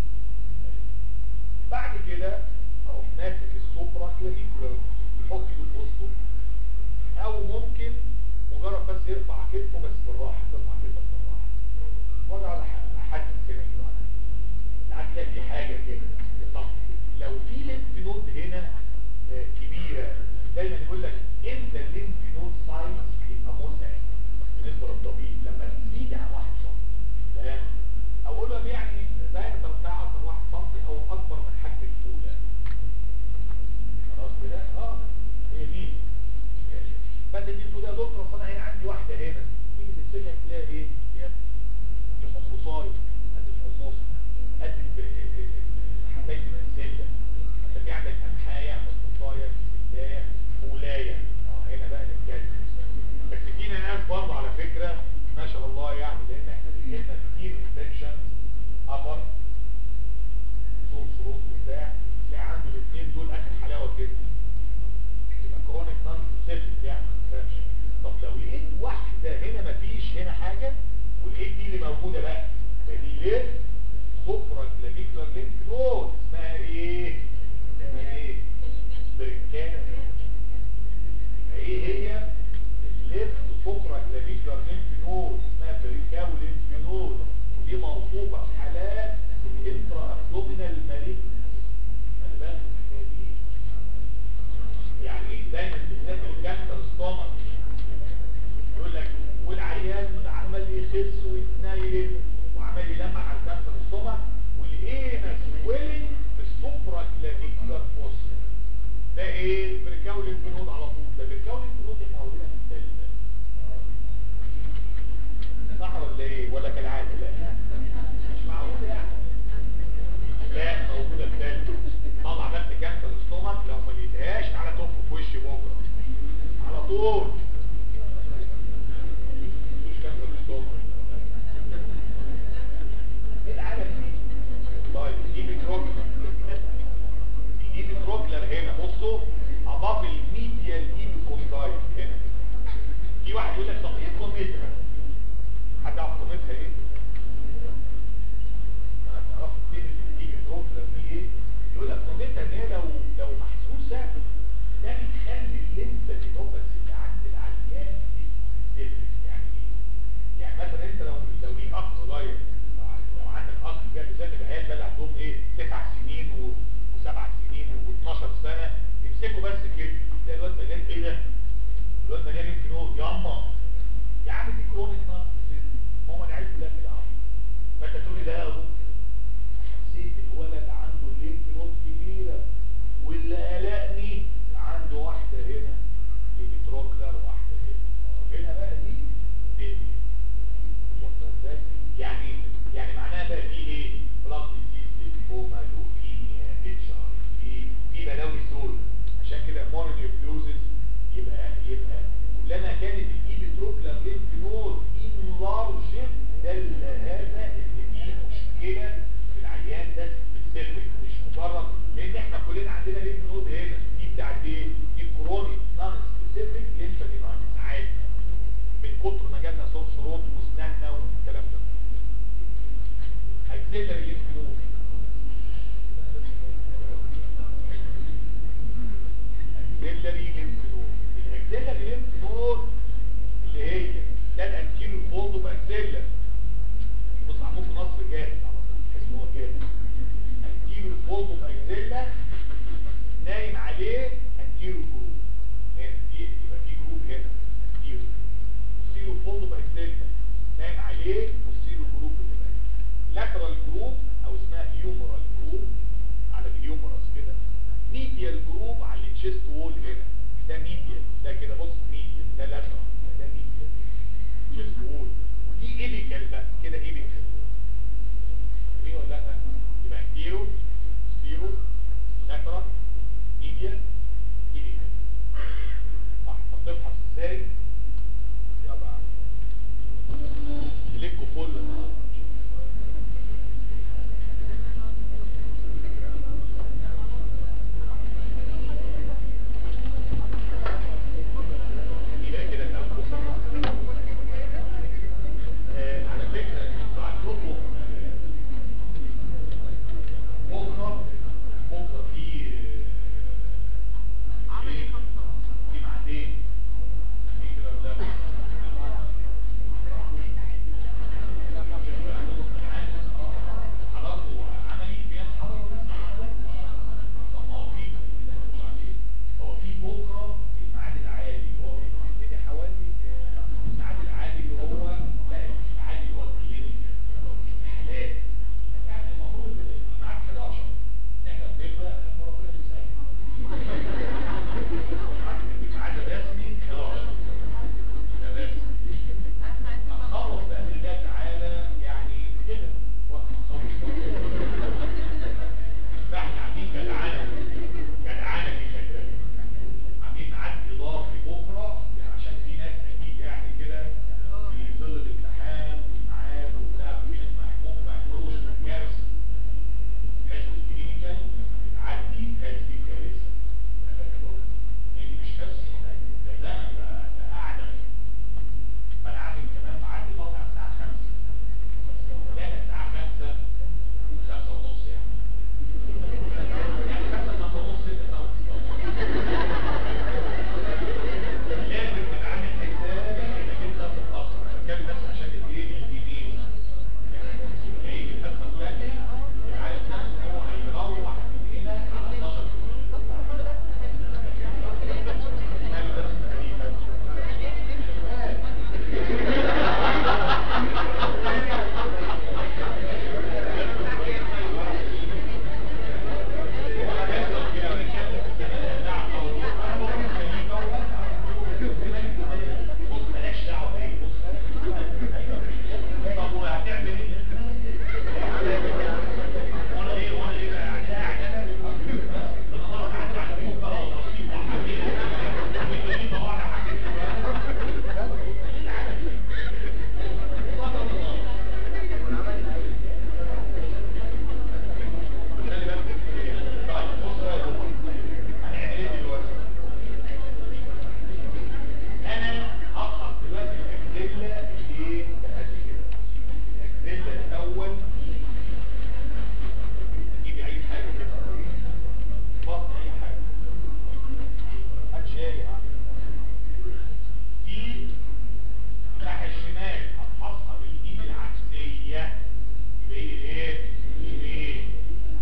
بعد كده اروح ماسك السوبرا كلافيكولار يحط ايده في وسطه او ممكن مجرد بس يرفع كتفه بس بالراحه ترفع كتفك بالراحه واجي على حاسس كده كده ساعات تلاقي في حاجه كده طب لو في ليمف نود هنا آه، كبيره دايما يقول لك امتى الليمف نود سايز يبقى مزعج بالنسبه للطبيب لما تزيد عن 1 سم تمام او اقول له يعني دايمتر بتاع اكتر 1 سم او اكبر من حجم الفوله خلاص كده اه هي دي فانت دي تقول يا دكتور اصل انا هنا عندي واحده هنا تيجي تمسكها تلاقي ايه؟ يا حمصايه قد الحمص قد ال- ال- ال- حبايه السله انت في عندك امحايه حمصايه سلايه فولايه اه هنا بقى نتكلم بس فينا ناس برضه على فكره ما شاء الله يعني لان احنا بيجيلنا كتير انفكشن ابر صوت صوت وبتاع تلاقي عنده الاثنين دول اخر حلاوه كده يبقى كرونيك نون سيبتك يعني ما تخافش طب لو لقيت واحده هنا مفيش هنا حاجه ولقيت دي اللي موجوده بقى فدي ليه سوبرا كلافيكولار لينك نود اسمها ايه اسمها ايه بريكان ايه هي الليفت سوبرا كلافيكولار لينك نود اسمها بريكاو لينك نود ودي موصوفه في حالات الانترا ابدومينال مالين خلي بالك هي دي يعني دايما بالذات الكانسر ستومك يقول لك والعيان عمال يخس ويتنيل وعمال يلمع على الكانسر ستومك ولقينا سويلنج في السوبرا كلافيكولار فوس ده ايه بريكاول الفنود على طول ده بريكاول الفنود احنا واخدينها من التالي صح ولا ايه ولا كالعاده لا مش معقول يعني لا موجوده في تالي طلع بس كانسر ستومك لو ما لقيتهاش تعالى تقف في وشي بكره على طول مش كانسر ستومك ايه العالم دي طيب دي بتروكلر دي بتروكلر هنا بصوا اباف الميديال ايبيكوندايل هنا في واحد يقول لك طب ايه كوميتها حد يعرف كوميتها ايه هتعرفوا فين اللي بتروكلر دي ايه يقول لك كوميتها ان هي لو لو محسوسه ده بيخلي الليمفادينوباثي اللي عند العيان تتسلك يعني ايه يعني مثلا انت لو لو ليك اخ صغير لو ع- لو عندك اخ جاي بالذات العيال بقى اللي عندهم ايه تسع سنين و- وسبع سنين و12 سنه يمسكوا بس كده تلاقي الواد مليان ايه ده؟ الواد مليان يمكن هو ياما يا عم دي كرونيك نقص ما هو العيال كلها كده عم فانت تقول لي لا يا دكتور حسيت الولد عنده الليمف نود كبيره واللي قلقني عنده واحده هنا دي بتروكلر واحده هنا هنا بقى دي دي واخد ازاي؟ يعني يعني معناها بقى في ايه؟ بلاد ديزيز ليمفوما لوكيميا اتش ار في في بلاوي سود عشان كده مونونيوكلوزز يبقى يبقى كلما كانت الايبيتروكلر ليمف نود انلارجت دل هذا ان في مشكله في العيان ده سبيسيفيك مش مجرد لان احنا كلنا عندنا ليمف نود هنا دي بتاعت ايه؟ دي كرونيك نون سبيسيفيك ليمفادينايتس عادي من كتر ما جالنا صوت صوت واسناننا والكلام ده اكسلري ليمف نود اكسلري ليمف نود الاكسلري ليمف نود اللي هي ده الانتيريور فولد اوف اكسلر بص عمود في نص جاهز على طول تحس ان هو جاهز انتيريور فولد اوف اكسلر نايم عليه انتيريور جروب هنا في يبقى في جروب هنا انتيريور بوستيريور فولد اوف اكسلر نايم عليه بوستيريور جروب اللي بقى لاترال جروب او اسمها هيومرال جروب على الهيومرس كده ميديال جروب على التشيست وول هنا ده ميديال ده كده بص ميديال ده لاترال ده ميديال تشيست وول ودي ايبيكال بقى كده ايبيكال فاهمين ولا لا يبقى انتيرو ستيرو لاترال ميديال ايبيكال صح طب تبحث ازاي يلا ليكوا فل النهارده يبقى كده الأول. الشمال هفحصها بالايد العكسيه يبقى ايه ايه يمين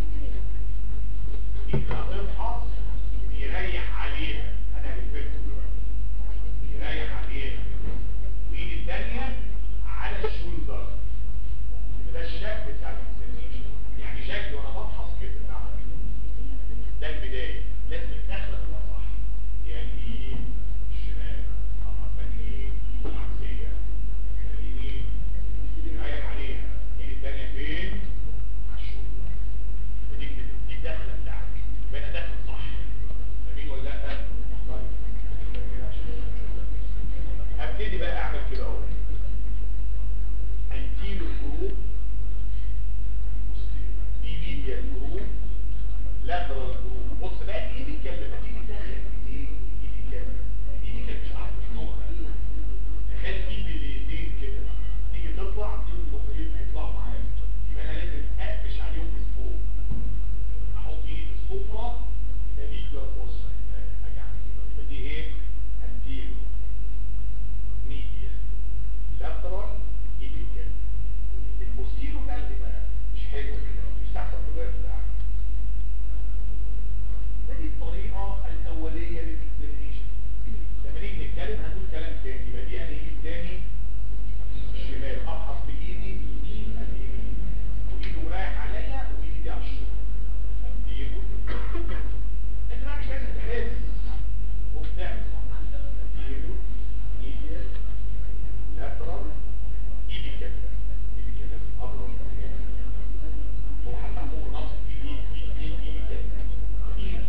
ايد هتفحص يريح عليها انا هلفلكم دلوقتي يريح عليها وايد الثانيه على الشولدر ده الشكل بتاع الاكزامينشن يعني شكل وانا بفحص كده بعمل كده ده البدايه لازم الدخله تبقى صح يعني ايه الشمال عمال ايه العكسيه اليمين يريح عليها ايد الثانيه فين على الشولدر دي دي الدخله بتاعتي يبقى انا داخل صح فاهمين ولا لا طيب هبتدي بقى اعمل كده اهو انتيلو جروب دي ميديا جروب لاترال جروب بص بقى ايه بيتكلم هتيجي داخل ايه دي بيتكلم دي دي كانت مش عارف تخنقها تخيل في بالايدين كده تيجي تطلع دول المخرجين هيطلعوا معايا يبقى انا لازم اقفش عليهم من فوق احط ايدي في السفرة لليجر بص اجي اعمل كده يبقى دي ايه انتيلو ميديا لاترال ايبيكال البوستيرو بقى اللي بقى مش حلوه كده مش تحت الرجايه بتاعك دي الطريقه الاوليه للاكزامينيشن لما نيجي نتكلم هنقول كلام تاني يبقى دي انا ايد تاني الشمال ابحث بايدي اليمين وايده رايح عليا وايدي دي على الشمال انتيرو انت بقى مش لازم تحس وبتعمل انتيرو ميديا لاترال ايدي كده ايدي كده لازم اضرب من هنا هو حتى فوق نص في ايد في ايد ايدي كده ايد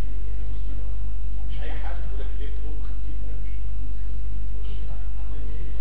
مش اي حد يقول لك ليه بتطبخ خفيف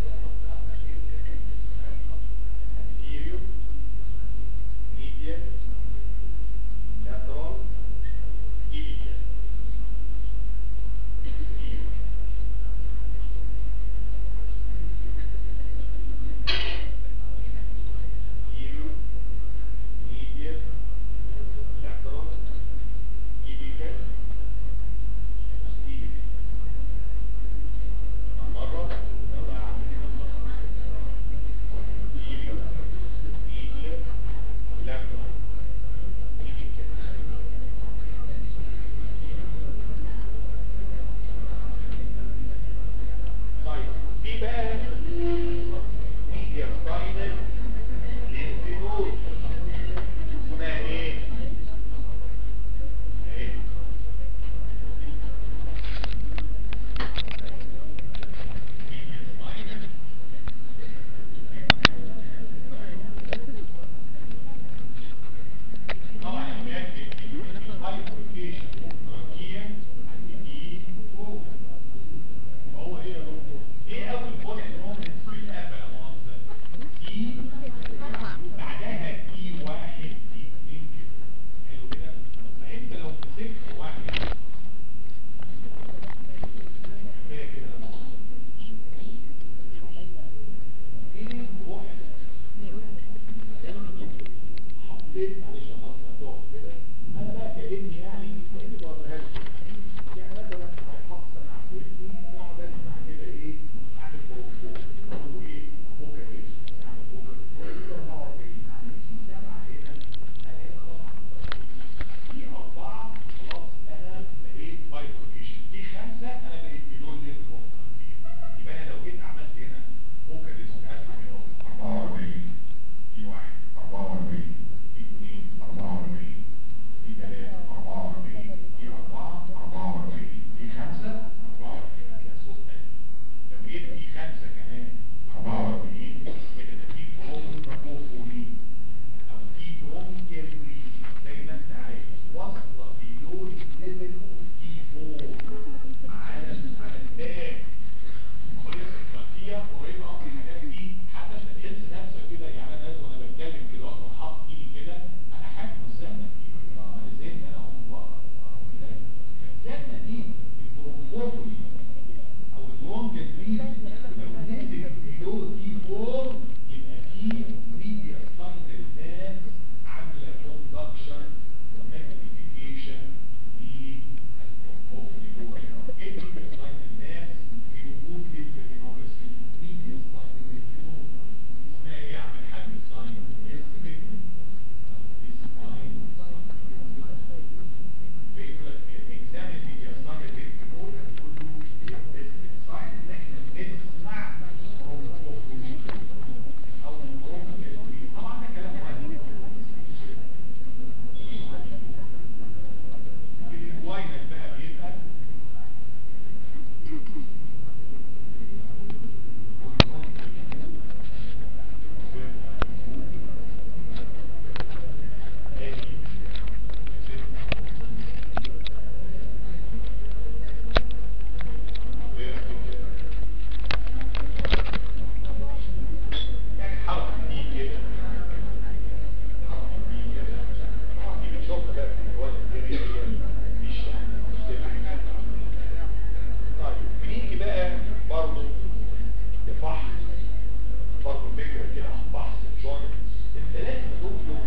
برضه فكره كده عن بحث الجوينت الثلاثه دول دول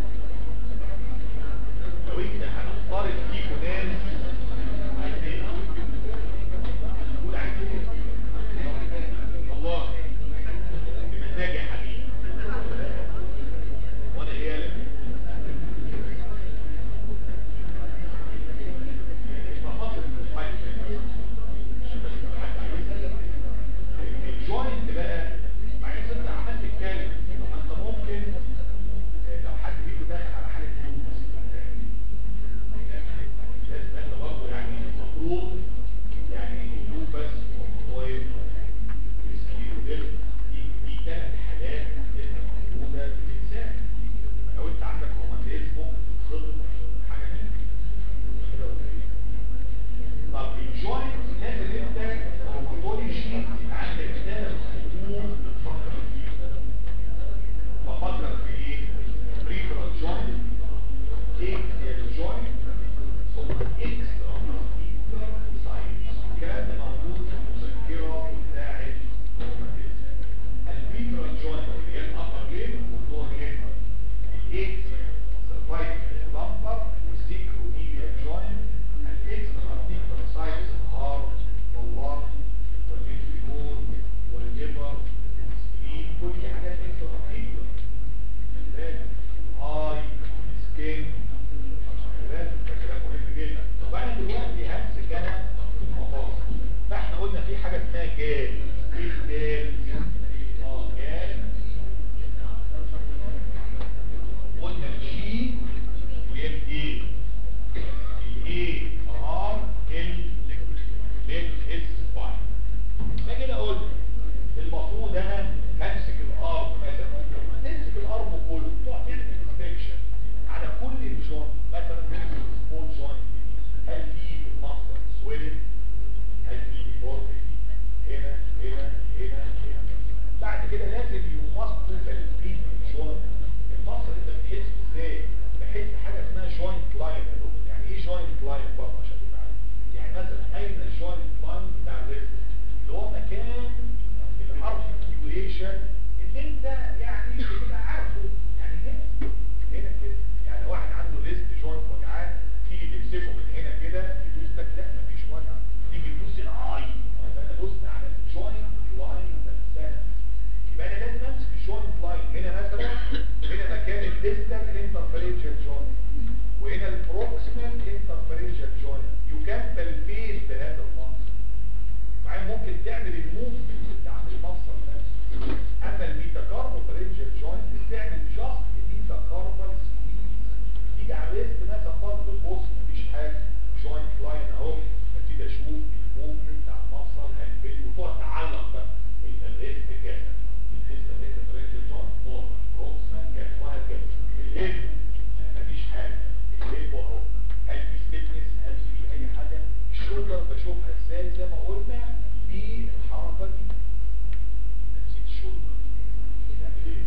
لو انت هنفترض فيكوا ناس عايزين قول عايزين الله بمزاج يا حبيبي وانا ايه لك الجوينت بقى معلش انت عمال تتكلم طب انت ممكن آه، لو حد فيكم داخل على حاله فلوس لازم انت برضه يعني المفروض يعني لوبس ومطويب وسكير ودل دي دي ثلاث حالات اللي موجوده في الانسان لو انت عندك روماتيزم ممكن تتخلط حاجه منهم كده ولا ايه؟ طب الجوينت لازم انت روماتولوجي يبقى عندك ثلاث خطوط بتفكر فيها بفكر في ايه؟ بريفرال جوينت اكسيال جوينت ثم اكسترا سايد الكلام ده موجود في المذكره بتاعه الروماتيزم البريفرال جوينت اللي هي الابر ليم واللور ليم الاكسيال سيرفايكال لامبر والسيكرونيميا جوينت الاكسترا ارتيكال سايدز الهارت واللنج والليمفنود والليفر والسبلين كل دي حاجات اكسترا ارتيكال خلي بالك اي سكين خلي بالك ده كلام مهم جدا طب انا دلوقتي همسك انا المفاصل فاحنا قلنا في حاجه اسمها جال ايه الجال؟ اه جال قلنا الجي اللي هي الايه الايه ار ال ليل اس باي فكده قلت المفروض انا همسك الارم مثلا تمسك الارم كله تقعد تعمل انسبكشن على كل الجوينت مثلا تمسك السمول جوينت هل في في المفصل سويلنج هل في ديفورميتي هنا هنا هنا هنا بعد كده لازم يمصوا فالبريد الجوينت المصل انت بتحس ازاي بحس حاجه اسمها جوينت لاين يا دكتور يعني ايه جوينت لاين برضه عشان تبقى عارف يعني مثلا اين الجوينت لاين بتاع الريست اللي هو مكان الارتكيوليشن اللي انت يعني بتبقى عارفه يعني هنا هنا كده يعني لو واحد عنده ريست جوينت وجعان تيجي تمسكه من هنا كده يدوس لك لا مفيش وجع تيجي تدوس هنا اي انا دوست على الجوينت لاين نفسها يبقى انا لازم امسك الجوينت لاين هنا مثلا هنا مكان الديستال انترفرنجال جوينت وهنا البروكسيمال انترفرنجال جوينت يكمل فيس بهذا المنظر معايا ممكن تعمل الموفمنت بتاع المفصل نفسه اما الميتاكاربوفرنجال جوينت بتعمل جاست الميتاكاربال سكويز تيجي على الريست مثلا برضه بص مفيش حاجه جوينت لاين اهو ابتدي اشوف الموفمنت بتاع المفصل هنبل وتقعد تعلق بقى ان الريست كذا الحته الانترفرنجال جوينت نورمال بروكسيمال كذا وهكذا الهيد مفيش حاجه الهيد اهو هل في ستيفنس هل في اي حاجه الشولدر بشوفها ازاي زي ما قلنا بالحركه دي نسيت الشولدر تعمل ايه؟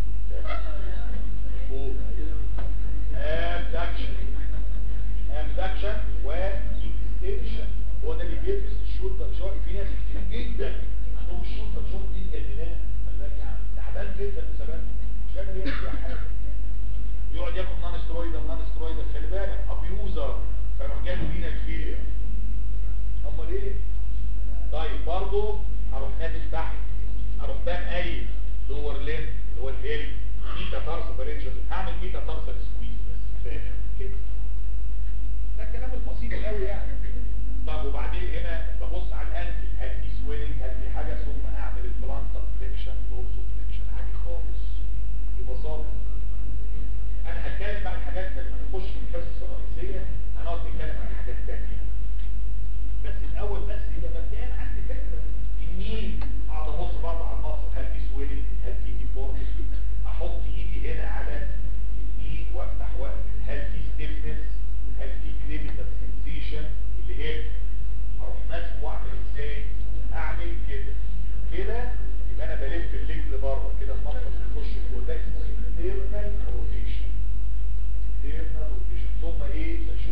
فوق ابدكشن ابدكشن واكستنشن هو ده اللي بيلبس الشولدر جوي في ناس كتير جدا عندهم الشولدر جوي دي جننان خلي بالك يعني تعبان جدا بسببها مش قادر يعمل فيها حاجه يقعد ياخد نان سترويدال نان سترويدال خلي بالك ابيوزر فيروح جاله لينا الفيليا امال ايه طيب برضه اروح نازل تحت اروح بقى مقايل لور لين اللي هو الهيل ميتا تارس برينجر هعمل ميتا تارس سكويز بس فاهم كده ده الكلام البسيط قوي يعني طب وبعدين هنا ببص على الانكل هل في سويلنج هل في حاجه ثم اعمل البلانتر فليكشن دورسو فليكشن عادي خالص ببساطه انا هتكلم بقى عن حاجات لما نخش في الحصص الرئيسيه هنقعد نتكلم عن حاجات تانية بس الاول بس يبقى مبدئيا عندي فكره النيل اقعد ابص برضه على المصر هل في سويلنج هل في ديفورميتي احط ايدي هنا على النيل وافتح وقت هل في ستيفنس هل في كلينيكال سنسيشن اللي هي اروح ماسكه واعمل ازاي اعمل كده كده يبقى انا بلف الليج لبره كده المفصل بيخش جوه ده اسمه internal rotation internal rotation ثم ايه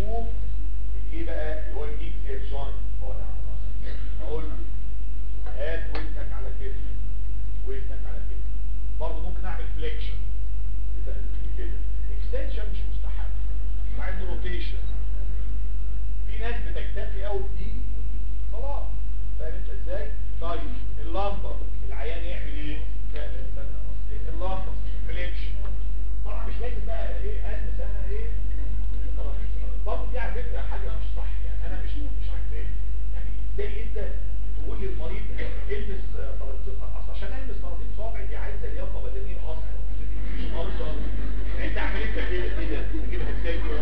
برضه ممكن اعمل فليكشن كده اكستنشن مش مستحب بعد روتيشن في ناس بتكتفي قوي بدي خلاص فاهم انت ازاي طيب اللمبه العيان يعمل ايه لا لا استنى اللمبه فليكشن طبعا مش لازم بقى ايه قد سنه ايه طبعا برضه دي على فكره حاجه مش صح يعني انا مش مش عاجباني يعني ازاي انت تقول للمريض البس طريقتين اصل عشان البس طريقتين صابع دي عايزه لياقه بدنيه اصلا مش افضل انت اعمل انت كده كده تجيبها ازاي دي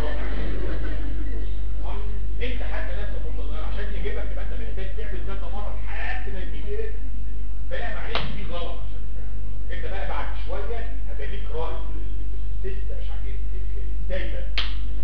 صح انت حتى نفسك وانت صغير عشان تجيبها تبقى انت محتاج تعمل كذا مره لحد ما تجيب ايه فلا معلش في غلط عشان انت بقى بعد شويه هبقى ليك راي تست مش عاجبني ازاي بقى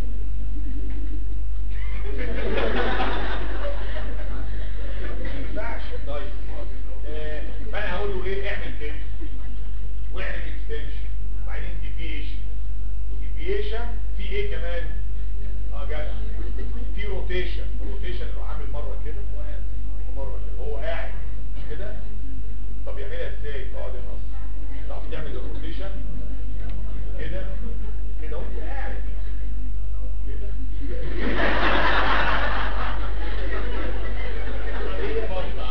ما ينفعش طيب آه، فانا هقول له ايه اعمل كده واعمل اكستنشن وبعدين ديفيشن وديفيشن في ايه كمان اه جدع في روتيشن روتيشن لو عامل مره كده ومره كده هو قاعد مش كده طب يعملها ازاي اقعد يا نصر تعرف تعمل الروتيشن كده كده وانت قاعد كده ايه برضه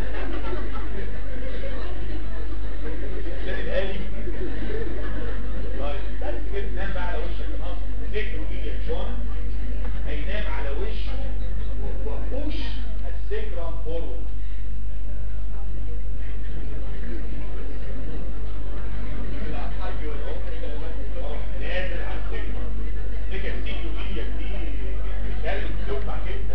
الانسان الالي طيب بس كده نام بقى على وشك يا نصر ذكره ليه يا جون هينام على وشه وبوش السكرم فورورد نازل على السكرم سكر تيجي وإيديك دي بتتكلم بتوقع جدا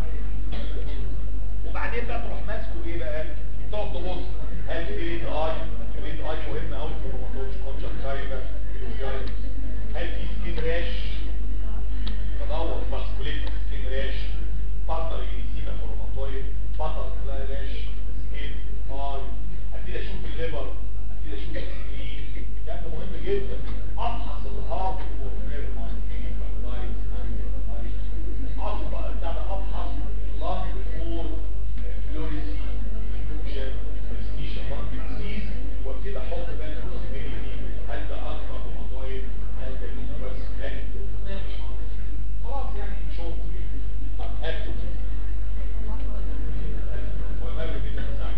وبعدين بقى تروح ماسكه ايه بقى تقعد تبص هل جريد اي جريد اي مهم قوي في الروماتويد كونجكتيفا الوجايتس هل في سكين راش تدور ماسكوليت سكين راش بالمر جليسيما في الروماتويد بطل فلاي راش سكين اي ابتدي اشوف الليفر ابتدي اشوف السكين الكلام ده مهم جدا افحص الهارت والفيرمان اصبح بتاع ده افحص اللانج فور فلوريسي انفيوجن بريستيشن لانج ديزيز وابتدي احط بقى البوسيبيليتي هل ده اكثر روماتويد هل ده لوبس هل ده مش عارف. خلاص يعني نشوف طب هاتوا والمغرب دي ساعه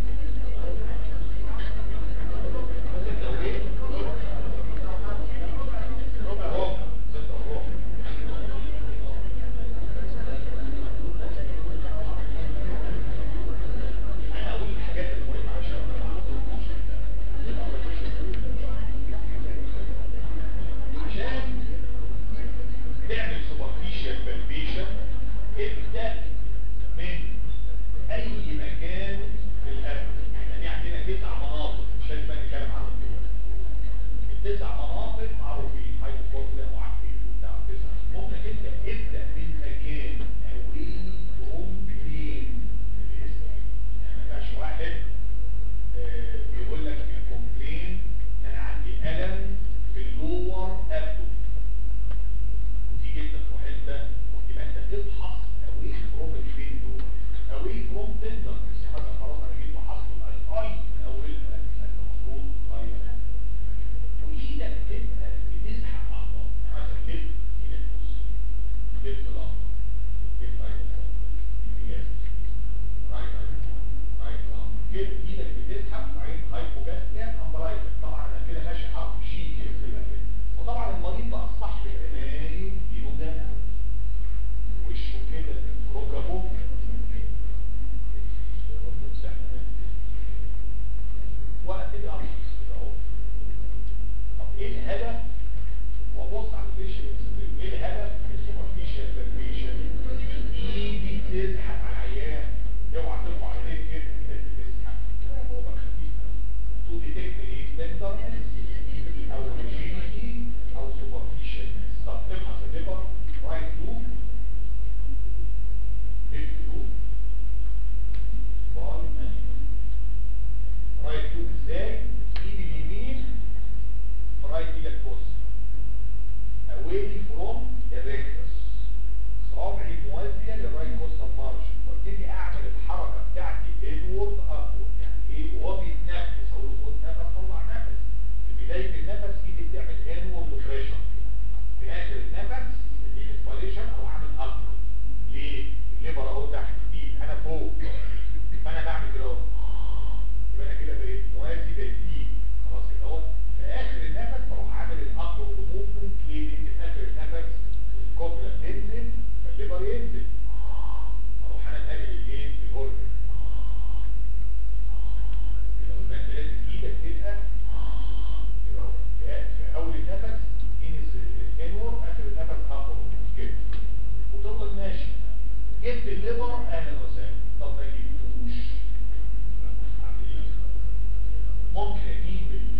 ستة وايه؟ ربع ربع ستة وربع انا اقول الحاجات المهمه عشان ما نعطلكوش عشان تعمل سوبرفيشال بالبيشن ابدا من اي مكان في القلب احنا دي عندنا تسع مناطق مش لازم بقى نتكلم عنهم دلوقتي التسع مناطق معروفين هايبوكورتيا وعفريت وبتاع تسع ممكن انت ابدا من مكان اوي فروم بلين الاسم يعني ما يبقاش واحد آه، بيقول لك في الكومبلين ان انا عندي الم في اللور ابدو وتيجي انت تروح انت وتبقى انت تفحص اوي فروم البين دول اوي فروم تندر يعني مثلا خلاص انا جيت وحصل الاي من اولها المفروض غير وايدك تبقى بتسحب اعضاء يعني مثلا لف ايدك بص لف الارض لف ايدك انجاز رايت ايدك رايت الارض كده ايدك بتسحب وبعدين هايبوجاستيا امبرايتك طبعا انا كده ماشي حرف جي كده كده كده وطبعا المريض بقى الصح العناية يجيله جنبه وشه كده ركبه وابتدي ارقص كده اهو طب ايه الهدف وابص على الفيشن ايه الهدف السوبرفيشال فالفيشن ايدي تزحف على العيان اوعى ترفع ايديك كده ايدك بتزحف هو خفيف تو ديتكت ايه تندرنس او ريجيديتي او سوبرفيشال طب ابحث الليفر رايت لوب ليفت لوب باي رايت لوب ازاي ايدي اليمين رايت ايدك بص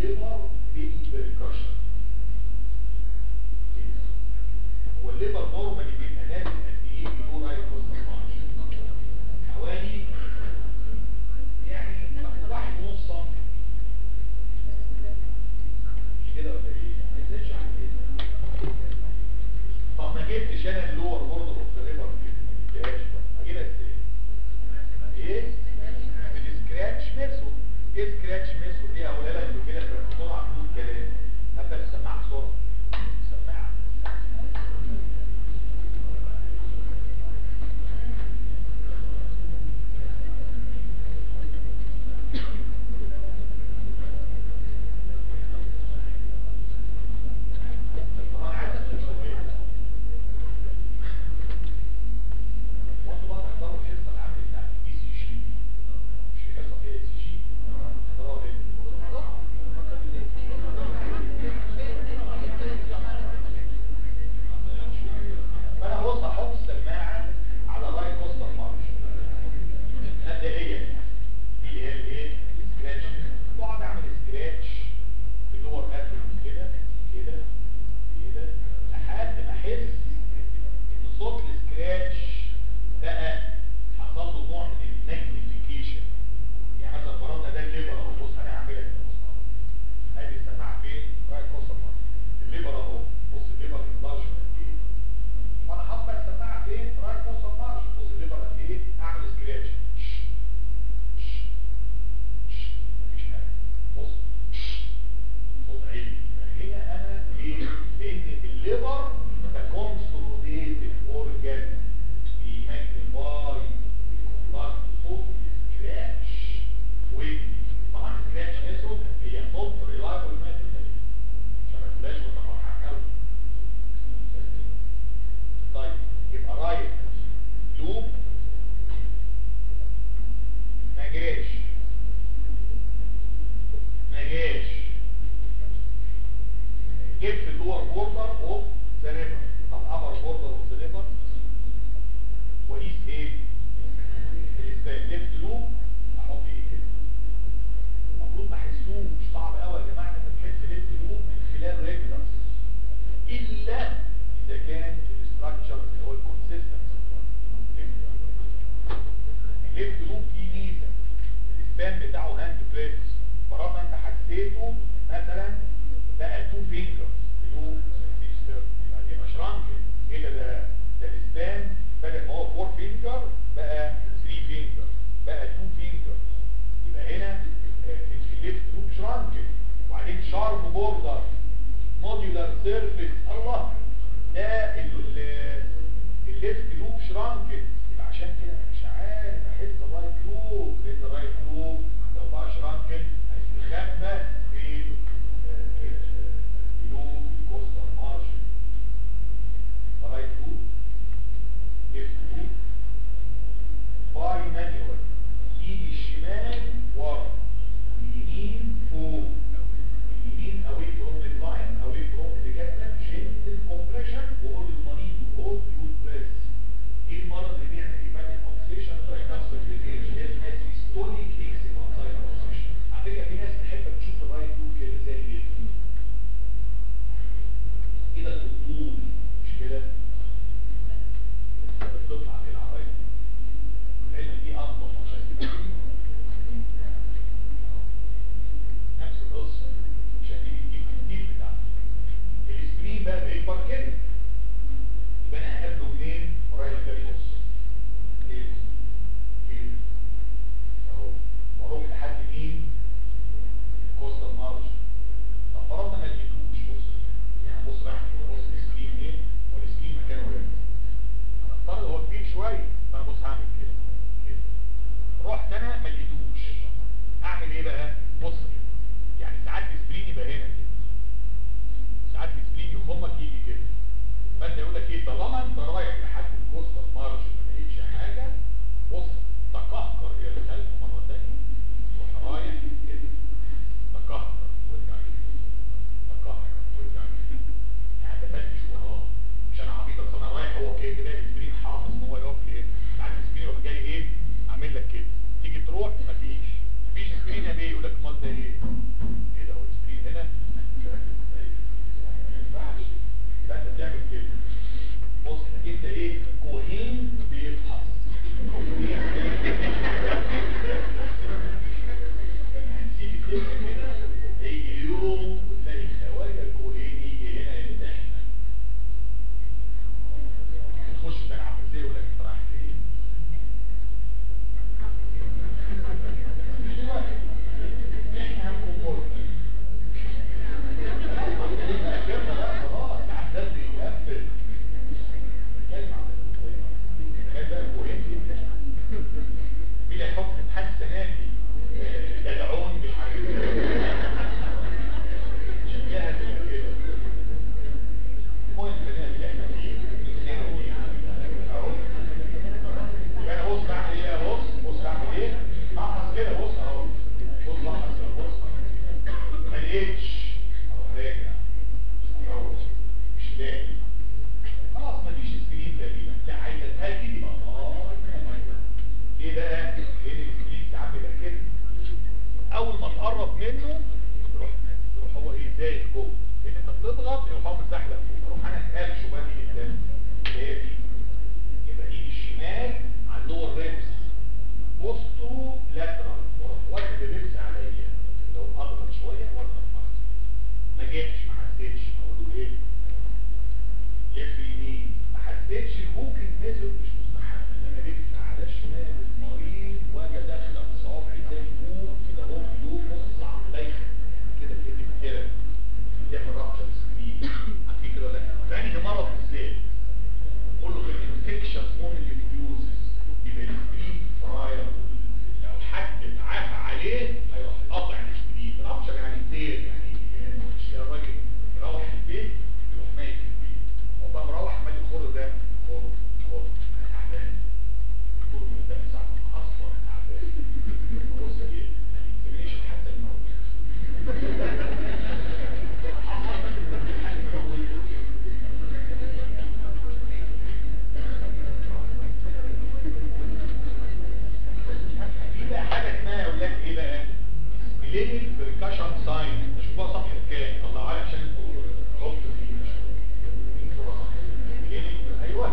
الليبر بالبركشن هو الليبر نورمالي بيبقى نازل قد ايه بيقول رايت كوست حوالي يعني واحد ونص سم مش كده ولا ايه؟ ما يزيدش عن كده طب ما جبتش انا اللور برضه اوف ذا ليبر ما جبتهاش بقى اجيبها ازاي؟ ايه؟ بالسكراتش ميثود ايه سكراتش ميثود دي هقولها لك كده بسرعه بدون كلام هبدا السماعه بسرعه سماعه طب انا عايز اسال سؤال وانتوا بقى تحضروا الحصه العامه بتاعت الاي سي جي مش في حصه فيها اي سي جي تحضروها فانا بص احط السماعه على الرايت كوستر مارش مبدئيا يعني دي اللي هي الايه سكراتش واقعد اعمل سكراتش في اللور ابدن كده كده كده لحد ما احس ان صوت السكراتش بقى حصل له نوع من الماجنيفيكيشن يعني مثلا فرضنا ده الليبر اهو بص انا هعملها كده بص اهو ادي السماعه فين رايت كوستر مارش الليبر اهو بص الليبر انلارج قد ايه وانا حاطط بقى السماعه فين رايت كوستر مارش بص الليبر قد ايه اعمل سكراتش مفيش حاجه بص صوت عالي هنا انا ليه؟ لان الليبر ده كونسوليديتد اورجان بيماجنيفاي بيكونتاكت صوت سكراتش ودني طبعا سكراتش ميثود هي نوت ريلايبل ميثود عشان ما تقولهاش وانت فرحان قوي طيب يبقى رايت لوب ما جاش ما جاش جبت اللور بوردر اوف ذا ليفر طب ابر بوردر اوف ذا ليفر واقيس ايه الاسبان ليفت لوب احط ايه كده المفروض ما احسوش صعب قوي يا جماعه انت تحس ليفت لوب من خلال ريجولارز الا اذا كان الاستراكشر اللي هو الكونسيستنس الليفت لوب فيه ميزه الاسبان بتاعه هاند بريس فرضنا انت حسيته مثلا بقى تو فينجرز لوب يبقى شرانكن ايه ده ده ده الاسبان بدل ما هو فور فينجر بقى 3 فينجر بقى تو فينجر يبقى هنا آه، الليفت لوب شرانكن وبعدين شارب بوردر موديولار سيرفيس الله ده ال- ال- الليفت لوب شرانكن يبقى عشان كده انا مش عارف احس الرايت لوب لان الرايت لوب لو بقى شرانكن هيستخبى في لوب الكوستر مارجن رايت لوب ليفت لوب باي مانيوال ايدي الشمال ورا واليمين فوق اليمين away from the line away from the gaplet gentle compression وقول للمريض hold your breath ايه المرض اللي بيعمل hepatic pulsation tricuspid leakage اللي هي اسمها systolic expansile pulsation على فكره في ناس تحب تشوف الرايت لوب كده زي الليفت كده بالطول مش كده بتطلع كده على الرايت العلم دي انضف عشان تبقى نفس القصه عشان دي بتجيب الديب بتاعته السكرين بقى بيكبر كده يبقى انا هقابله منين ورايح كده بص كده كده اهو واروح لحد مين كوستا مارج طب فرضنا ما لقيتوش بص يعني بص رايح كده بص السكرين ايه والسكرين مكانه هنا هنفترض هو كبير شويه فانا بص هعمل كده كده رحت انا ما لقيتوش اعمل ايه بقى بص كده يعني ساعات السبرين يبقى هنا كده ساعات السبرين يخمك يجي كده فانت يقول لك ايه طالما انت رايح لحد الكوستا مارج ما لقيتش حاجه بص تقهقر الى الخلف مره ثانيه تروح رايح كده تقهقر وارجع كده تقهقر وارجع كده يعني تفتش وراه مش انا عبيط اصل انا رايح هو كده كده السبرين حافظ ان هو يقف لي هنا بعد السبرين يروح جاي ايه عامل لك كده تيجي تروح مفيش مفيش سبرين يا بيه يقول لك امال ده ايه ايه ده هو مش لاقي خلاص ما فيش سكرين تقريبا لا عايز اتاكد يبقى اه ليه بقى؟ لان السكرين ساعات بيبقى كده اول ما تقرب منه يروح يروح هو ايه زايد جوه لان انت بتضغط يروح هو متزحلق فوق اروح انا قافشه بقى ايدي التاني اللي هي دي يبقى ايدي الشمال على اللور ريبس بوستو لاترال واروح واخد الريبس عليا لو اضغط شويه واضغط اكتر ما جبتش ما حسيتش اقول له ايه لف يمين ما حسيتش الهوكينج ميثود مش مستحب ان انا الف على شمال المريض واجي ادخل صوابعي زي الهوك كده هو يوم نص عم بايخه كده كده كده بتعمل رابشر سكرين عارفين كده ولا لا؟ فانهي مرض بالذات قول له الانفكشن اون الفيوزز يبقى السكرين فراير لو حد اتعافى عليه هيروح قاطع السكرين رابشر يعني كتير يعني مش الراجل يروح البيت يروح ميت في البيت هو بقى مروح عمال يخر ده خر خر انا تعبان الدكتور من قدام ساعه اصلا انا تعبان بص ايه الاكزامينشن حتى الموت في بقى حاجه اسمها يا اولاد ايه بقى كلينيك بريكاشن ساين شوفوها صفحه كام طلعوها لي عشان انتوا غلطتوا فيه كلينيك ايوه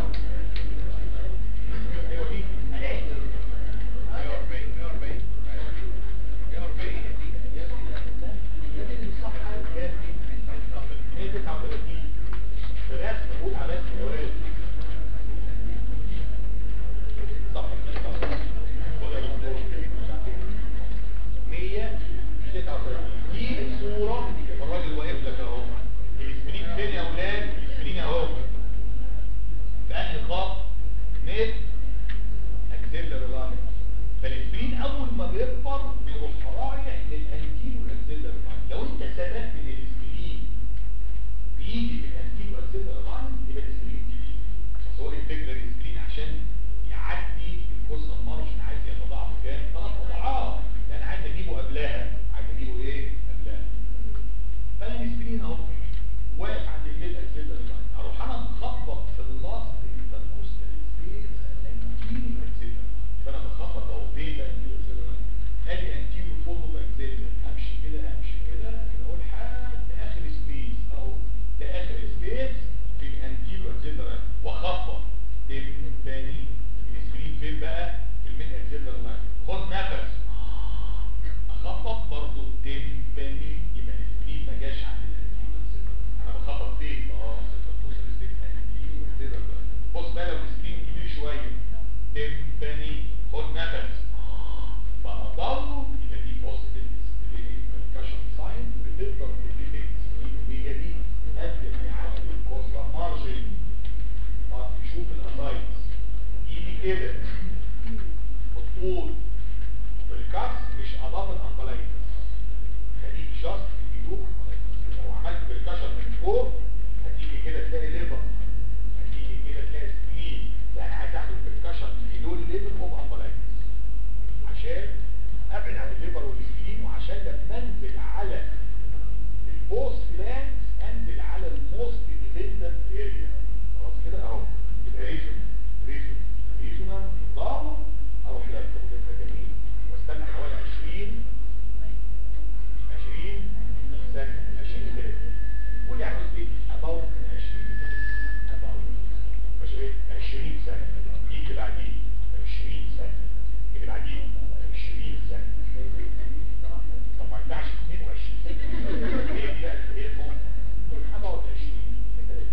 ايوه دي اهي هي 39 بلاش نقول على الجواز صفحه 139 دي صورة الراجل واقف لك اهو الاسبرين فين يا اولاد الاسبرين اهو في انهي خط نت اكسلر لاين فالاسبرين اول ما بيكبر بيروح رايح للانتيرو اكسلر لاين لو انت ثبت ان الاسبرين بيجي في الانتيرو اكسلر لاين يبقى الاسبرين كبير بس هو الفكره الاسبرين عشان يعدي الكوستال مارجن عايز يتضاعف كام؟ ثلاث اضعاف لان عايز اجيبه قبلها عايز اجيبه ايه؟ قبلها فانا الاسبرين اهو واقف عند الميد اكسلر لاين اروح انا مخبط في اللاست انتركوستال سبيس انتيرو اكسلر فانا بخبط اهو فين ده انتيرو اكسلر لاين ادي انتيرو فولو اكسلر همشي كده همشي كده كده اقول لحد اخر سبيس اهو ده اخر سبيس في الانتيرو اكسلر لاين واخبط تمباني السكرين فين بقى في الميد اكسلر لاين خد نفس اخبط برضو تمباني يبقى السكرين ما جاش عند الانتيرو اكسلر انا بخبط فين اه توصل سبيس انتيرو اكسلر لاين بص بقى لو السكرين كبير شويه تمباني خد نفس فاضله يبقى دي بوزيتيف سكرين بريكاشن ساين بتقدر تديتكت السكرين وهي دي قبل ما يعدي الكوستال مارجن طب نشوف الاسايتس ايدي كده بالطول بالكف مش اضاف الانبلايتس خليك جاست بيدوك لو عملت بالكشر من فوق هتيجي كده تلاقي ليفر هتيجي كده تلاقي سكرين يعني عايز اعمل بالكشر بيلو ليفل اوف امبلايتس عشان ابعد عن الليفر والسكرين وعشان لما انزل على البوست بلانس انزل على الموست ديبندنت اريا خلاص كده اهو يبقى ريزون ريزون ريزونال ضعه اروح لفه ولفه جميل واستنى حوالي 20 20 ثانيه 20 ثانيه قول يعني ايه اباوت من 20 ل 30 اباوت مش ايه 20 ثانيه دي اللي بعديه 20 ثانيه اللي بعديه 20 ثانيه طب ما ينفعش 22 ثانيه هي دي بقى هي المهم اباوت 20 ل 30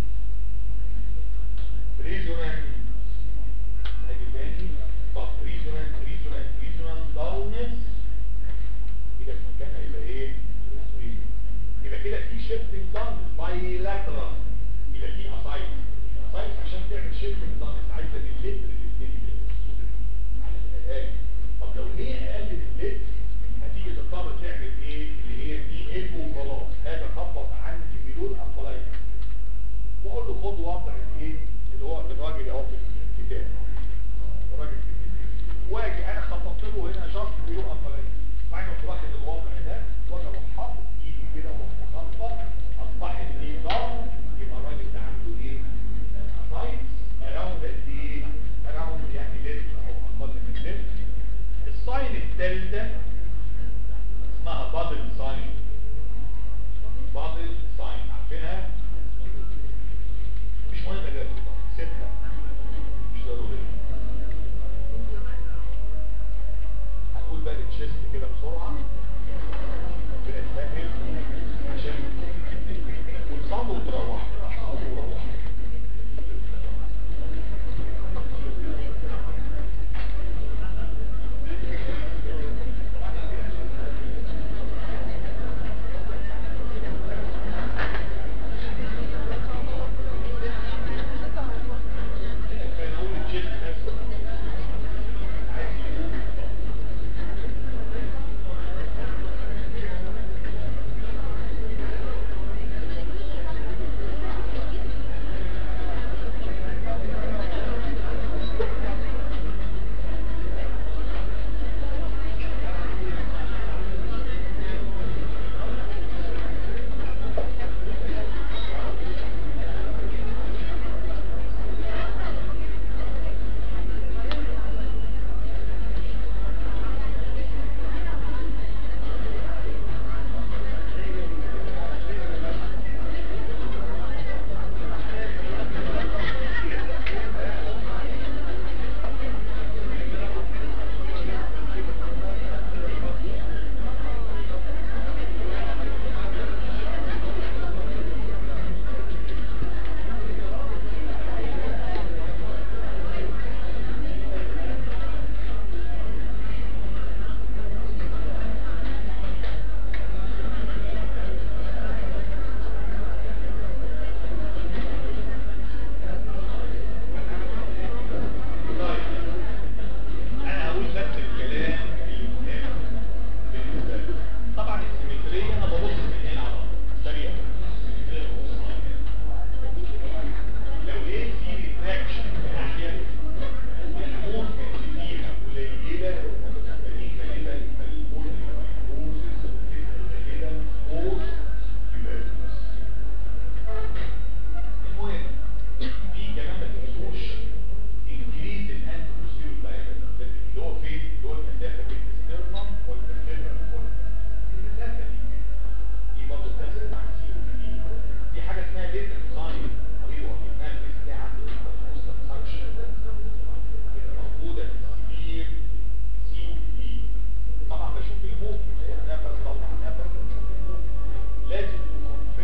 ريزونال ادي تاني طب ريزونال ريزونال ريزونال داونس كده في مكانها يبقى ايه ريزونال يبقى كده في شيفتنج داونس باي لاترال يبقى في اسايد اسايد عشان تعمل شيفتنج داونس عايزه من اللتر الاثنين على الاقل طب لو هي اقل من اللتر هتيجي تضطر تعمل ايه اللي هي دي البو وخلاص هذا خبط عندي بدون امبلايت واقول له خد وضع الايه اللي هو الراجل اهو في الكتاب الراجل في الكتاب واجي انا خبطت له هنا شرط بيقول امبلايت بعدين رحت واخد الوضع ده واجي اروح حاطط ايدي كده واروح مخبط اصبحت دي ضرب يبقى الراجل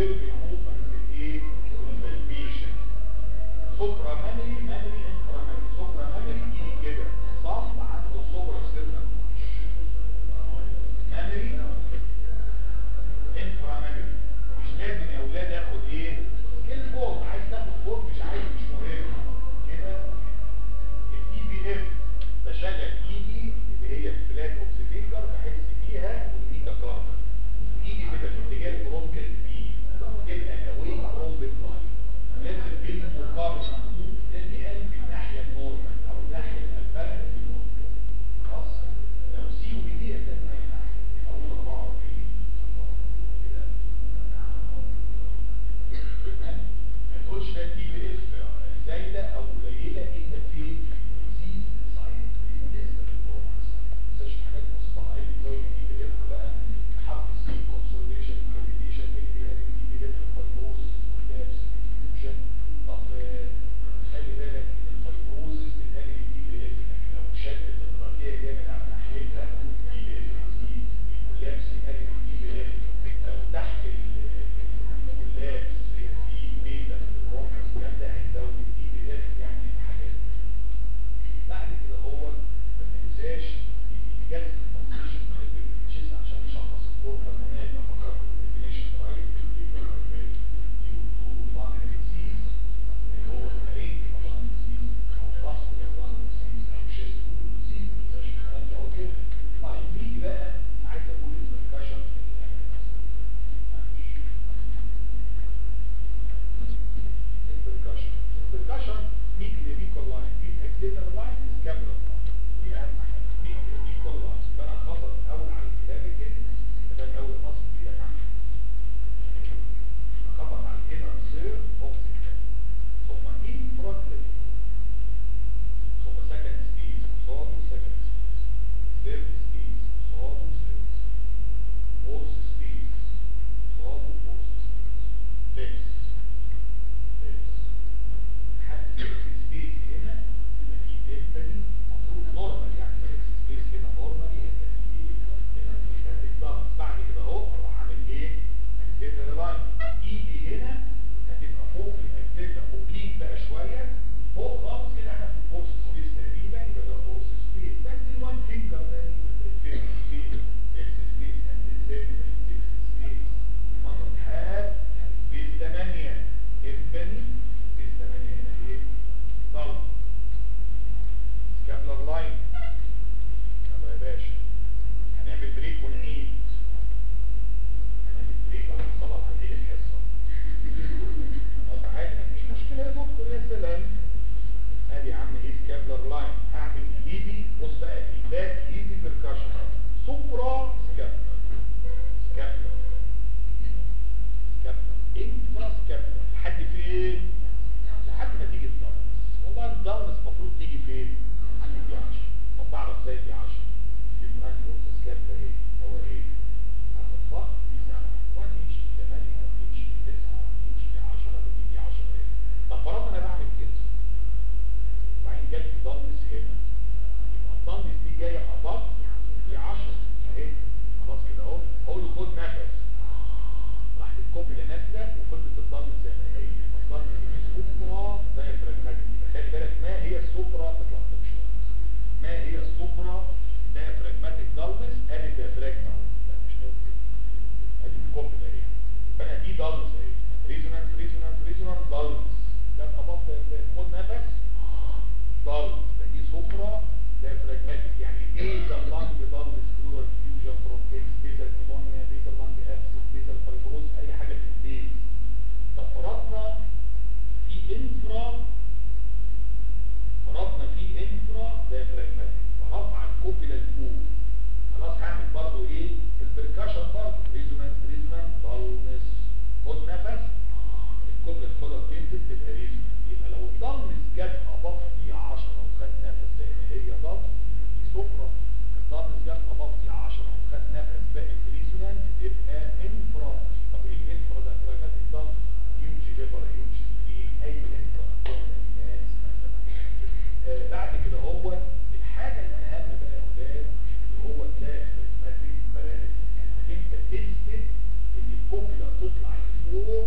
observe movement الايه البلبيشن سوبرا مامري مامري انفرا مامري سوبرا مامري يجي كده صف عنده سوبرا سيرنا مامري انفرا مامري مش لازم يا اولاد اخد ايه سكيل فوق عايز تاخد فوق مش عايز مش مهم كده الاي بي اف بشغل ايدي اللي هي الفلات اوكسيفيكر بحس بيها والميتا كارتر وايدي كده في اتجاه البرونكال بي تبقى اوي برومبل لاين لازم بالمقارنه ده دي قلب الناحيه النورمال او الناحيه الفرق في النورمال خلاص لو سي وبي دي ده الناحيه او 44 كده تمام ما تقولش ده تي بي اف زايده او قليله الا في الديزيز سايد بالنسبه للبرونكس ما تنساش حاجات بسيطه عادي زي التي بي اف بقى حرف السي كونسوليديشن كابيتيشن ال بي ال تي بي اف فايبروسس كولابس ديفيوجن طب آه، خلي بالك ان الفايبروسس بتقلل التي بي اف لكن لو شدت التراكيه جامد على ناحيتها التي بي اف تزيد الكولابس يقلل التي بي اف لو تحت الكولابس في بيتا برونكس جامده هيزود التي بي اف يعني حاجات بعد كده هو ما تنساش الاجابه الكونسيشن بحب التشيس عشان نشخص الكور هرمونات افكركم بالديفينيشن رايت ليفر رايت يو تو لان ديزيز اللي هو الرينج لان ديزيز او فاسكولار لان ديزيز او شيست ديزيز ما تنساش الكلام ده هو كده طيب نيجي بقى عايز اقول البركشن اللي نعمل البركشن البركشن ميك ليبيكال لاين ميك اكسيتر لاين سكابولار دي اهم حاجه ميك ليبيكال لاين فانا خطر الاول على الكلابيكال ده الاول اصل ايدك عنه اخبط على الانر سير اوف ثم انفراكليك ثم سكند سبيس قصاده سكند سبيس ثيرد سبيس قصاده ثيرد سبيس فورث سبيس قصاده فورث سبيس فيكس حد سكس سبيس هنا يبقى في تمبري المفروض نورمال يعني سكس سبيس هنا نورمالي هيبقى في ايه؟ هنا في هاتك ضغط بعد كده اهو اروح عامل ايه؟ اكسيتر لاين ايدي هنا هتبقى فوق الاكسيتر اوبليك بقى شويه فوق خالص كده احنا في الفورس سبيس تقريبا يبقى ده فورس سبيس بنزل وان فينجر ده فيكس سبيس اكس سبيس انزل تمبري سكس سبيس المنظر الحاد سبيس 8 امباني سبيس 8 هنا ايه؟ ضل سكابلر لاين يلا يا باشا هنعمل بريك ونعيد هنعمل بريك بعد الصلاة وهنعيد الحصة طب عادي مفيش مشكلة يا دكتور يا سلام ادي يا عم ايه سكابلر لاين هعمل ايدي بص بقى الباك ايدي بركشن سوبرا سكابلر سكابلر سكابلر انفرا سكابلر لحد فين؟ لحد ما تيجي الدارنس والله الدارنس المفروض تيجي فين؟ عند دي 10 طب بعرف ازاي دي 10 يبقى عندي نص سكابلر ايه؟ هو ايه؟ هاخد خط دي 7 1 انش دي 8 1 انش دي 9 1 انش دي 10 بدي دي 10 ايه؟ طب فرضنا انا بعمل كده وبعدين جت في دارنس هنا يبقى الدارنس دي جايه اباط دي 10 اهي خلاص كده اهو اقول له خد نفس راحت الكوبلا نازله وفضلت الضم زي ما هي الضم السوبرا دايفراجماتيك خلي بالك ما هي السوبرا تطلع مش ما هي السوبرا دايفراجماتيك دالنس ادي دايفراجما لا مش قوي كده ادي الكوبلا اهي فانا دي دالنس اهي ريزونانس ريزونانس ريزونانس دالنس ده اباط خد نفس دالنس ده دي سوبرا دايفراجماتيك يعني بيزا لانج دالنس بلورال فيوجن برونكيتس بيزا نيمونيا بيزا لانج ابسس بيزا فايبروز اي حاجه في البيز طب فرضنا في انفرا فرضنا في انفرا دايفراجماتيك ورفع الكوبيلا لفوق خلاص هعمل برضو ايه البركاشن برضو ريزونانس ريزونانس دالنس خد نفس الكوبيلا تاخدها وتنزل تبقى ريزونانس يبقى لو الدالنس جت اباط فيه 10 وخد نفس زي ما هي ضغط دي سفرة الدالنس جت اباط فيه 10 وخد نفس باقي في ريزونانس تبقى انفرا طب ايه الانفرا ده براجماتيك دالنس هيوج ليفر هيوج سكرين اي انفرا ابدومينال ماس مثلا آه بعد كده هو الحاجه الاهم بقى يا اولاد اللي هو الدايفراجماتيك باراليسيس انك انت تثبت ان الكوبيلا تطلع لفوق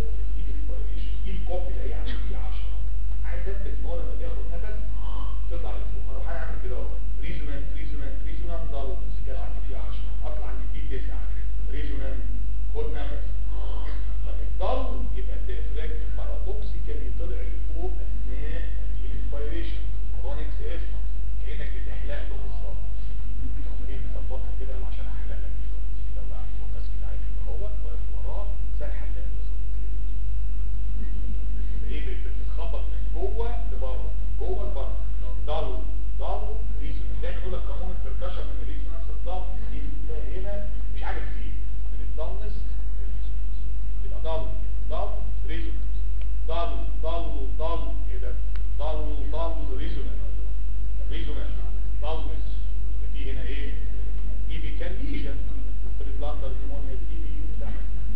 ضل ضل ريزونانس ضل ضل ضل ايه ده ضل ضل ريزونانس ريزونانس ضلمس في هنا ايه ايبي كان ليجن في البلاندر نيمونيا ايبي بتاع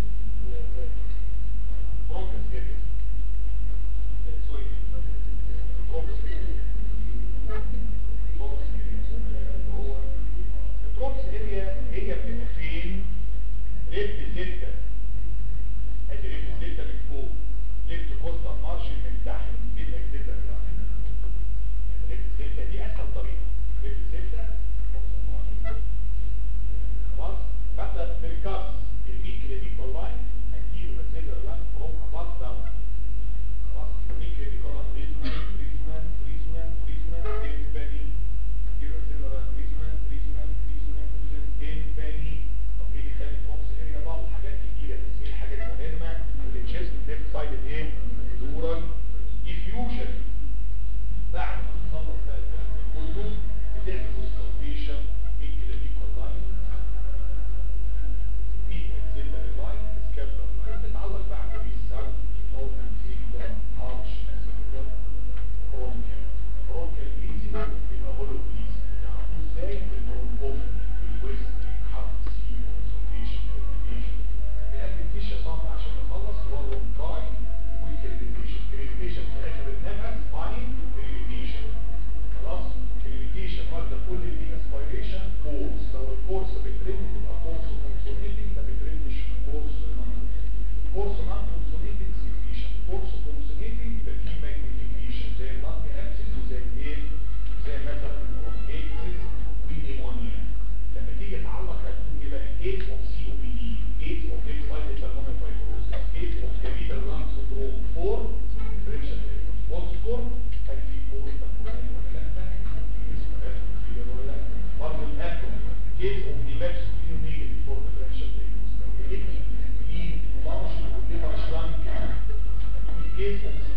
برونكس اريا سوري برونكس البروكس اريا هي بتبقى فين ليفت ستة ادي ليفت ستة من فوق ليفت كوستا مارشن من تحت دي الاكزيتر ليفت ستة دي اسهل طريقة ليفت ستة كوستا مارشن خلاص فانت بالكاس الميك دي كولاين هتجيله الاكزيتر لاين فروم اباف داون خلاص الميك دي كولاين ريزونانس ريزونانس ريزونانس ريزونانس تمباني يبقى اكزيتر ريزونانس ريزونانس ريزونانس ريزونانس تمباني طب ايه اللي خلي البروكس اريا ضل حاجات كتيرة بس ايه الحاجات المهمة اللي تشيست ليفت سايد ايه دورال ديفيوجن بعد ما تخلص بقى الكلام ده كله بتعمل اوستوفيشن ميك كده دي كولاين ميك اكزيتر لاين سكابلر لاين بتتعلق بقى على الساوند نورثن سيجلر هارش سيجلر برونكل برونكل بليزي بيبقى هولو بليزي بتعرفوه ازاي بالبرونكوفني بالويست حرف سي اوستوفيشن كريبيتيشن الكريبيتيشن صعب عشان نخلص اللي هو الرونكاي والكريبيتيشن كريبيتيشن في اخر النفس فاين كريبيتيشن خلاص كريبيتيشن واخده كل دي اسبيريشن كورس لو الكورس بترن تبقى كورس كونسونيتنج ما بترنش كورس نون كورس نون كونسونيتنج سيفيشن كورس كونسونيتنج يبقى فيه ماجنيفيكيشن زي اللانج ابسس وزي الايه زي مثلا البرونكيتس والنيمونيا لما تيجي تعلق هتقول ايه بقى كيس اوف سي او بي دي كيس اوف ليك سايد بالمونري فايبروسيس كيس اوف كابيتال لانج سندروم فور ديفرنشال واتس فور هل في فور تكونال ولا لا برضه الابدوم كيس اوف ديباكس فيو نيجاتيف فور ديفرنشال دايجنوز لو جبت ليه لارج وليفر شرانك كيس اوف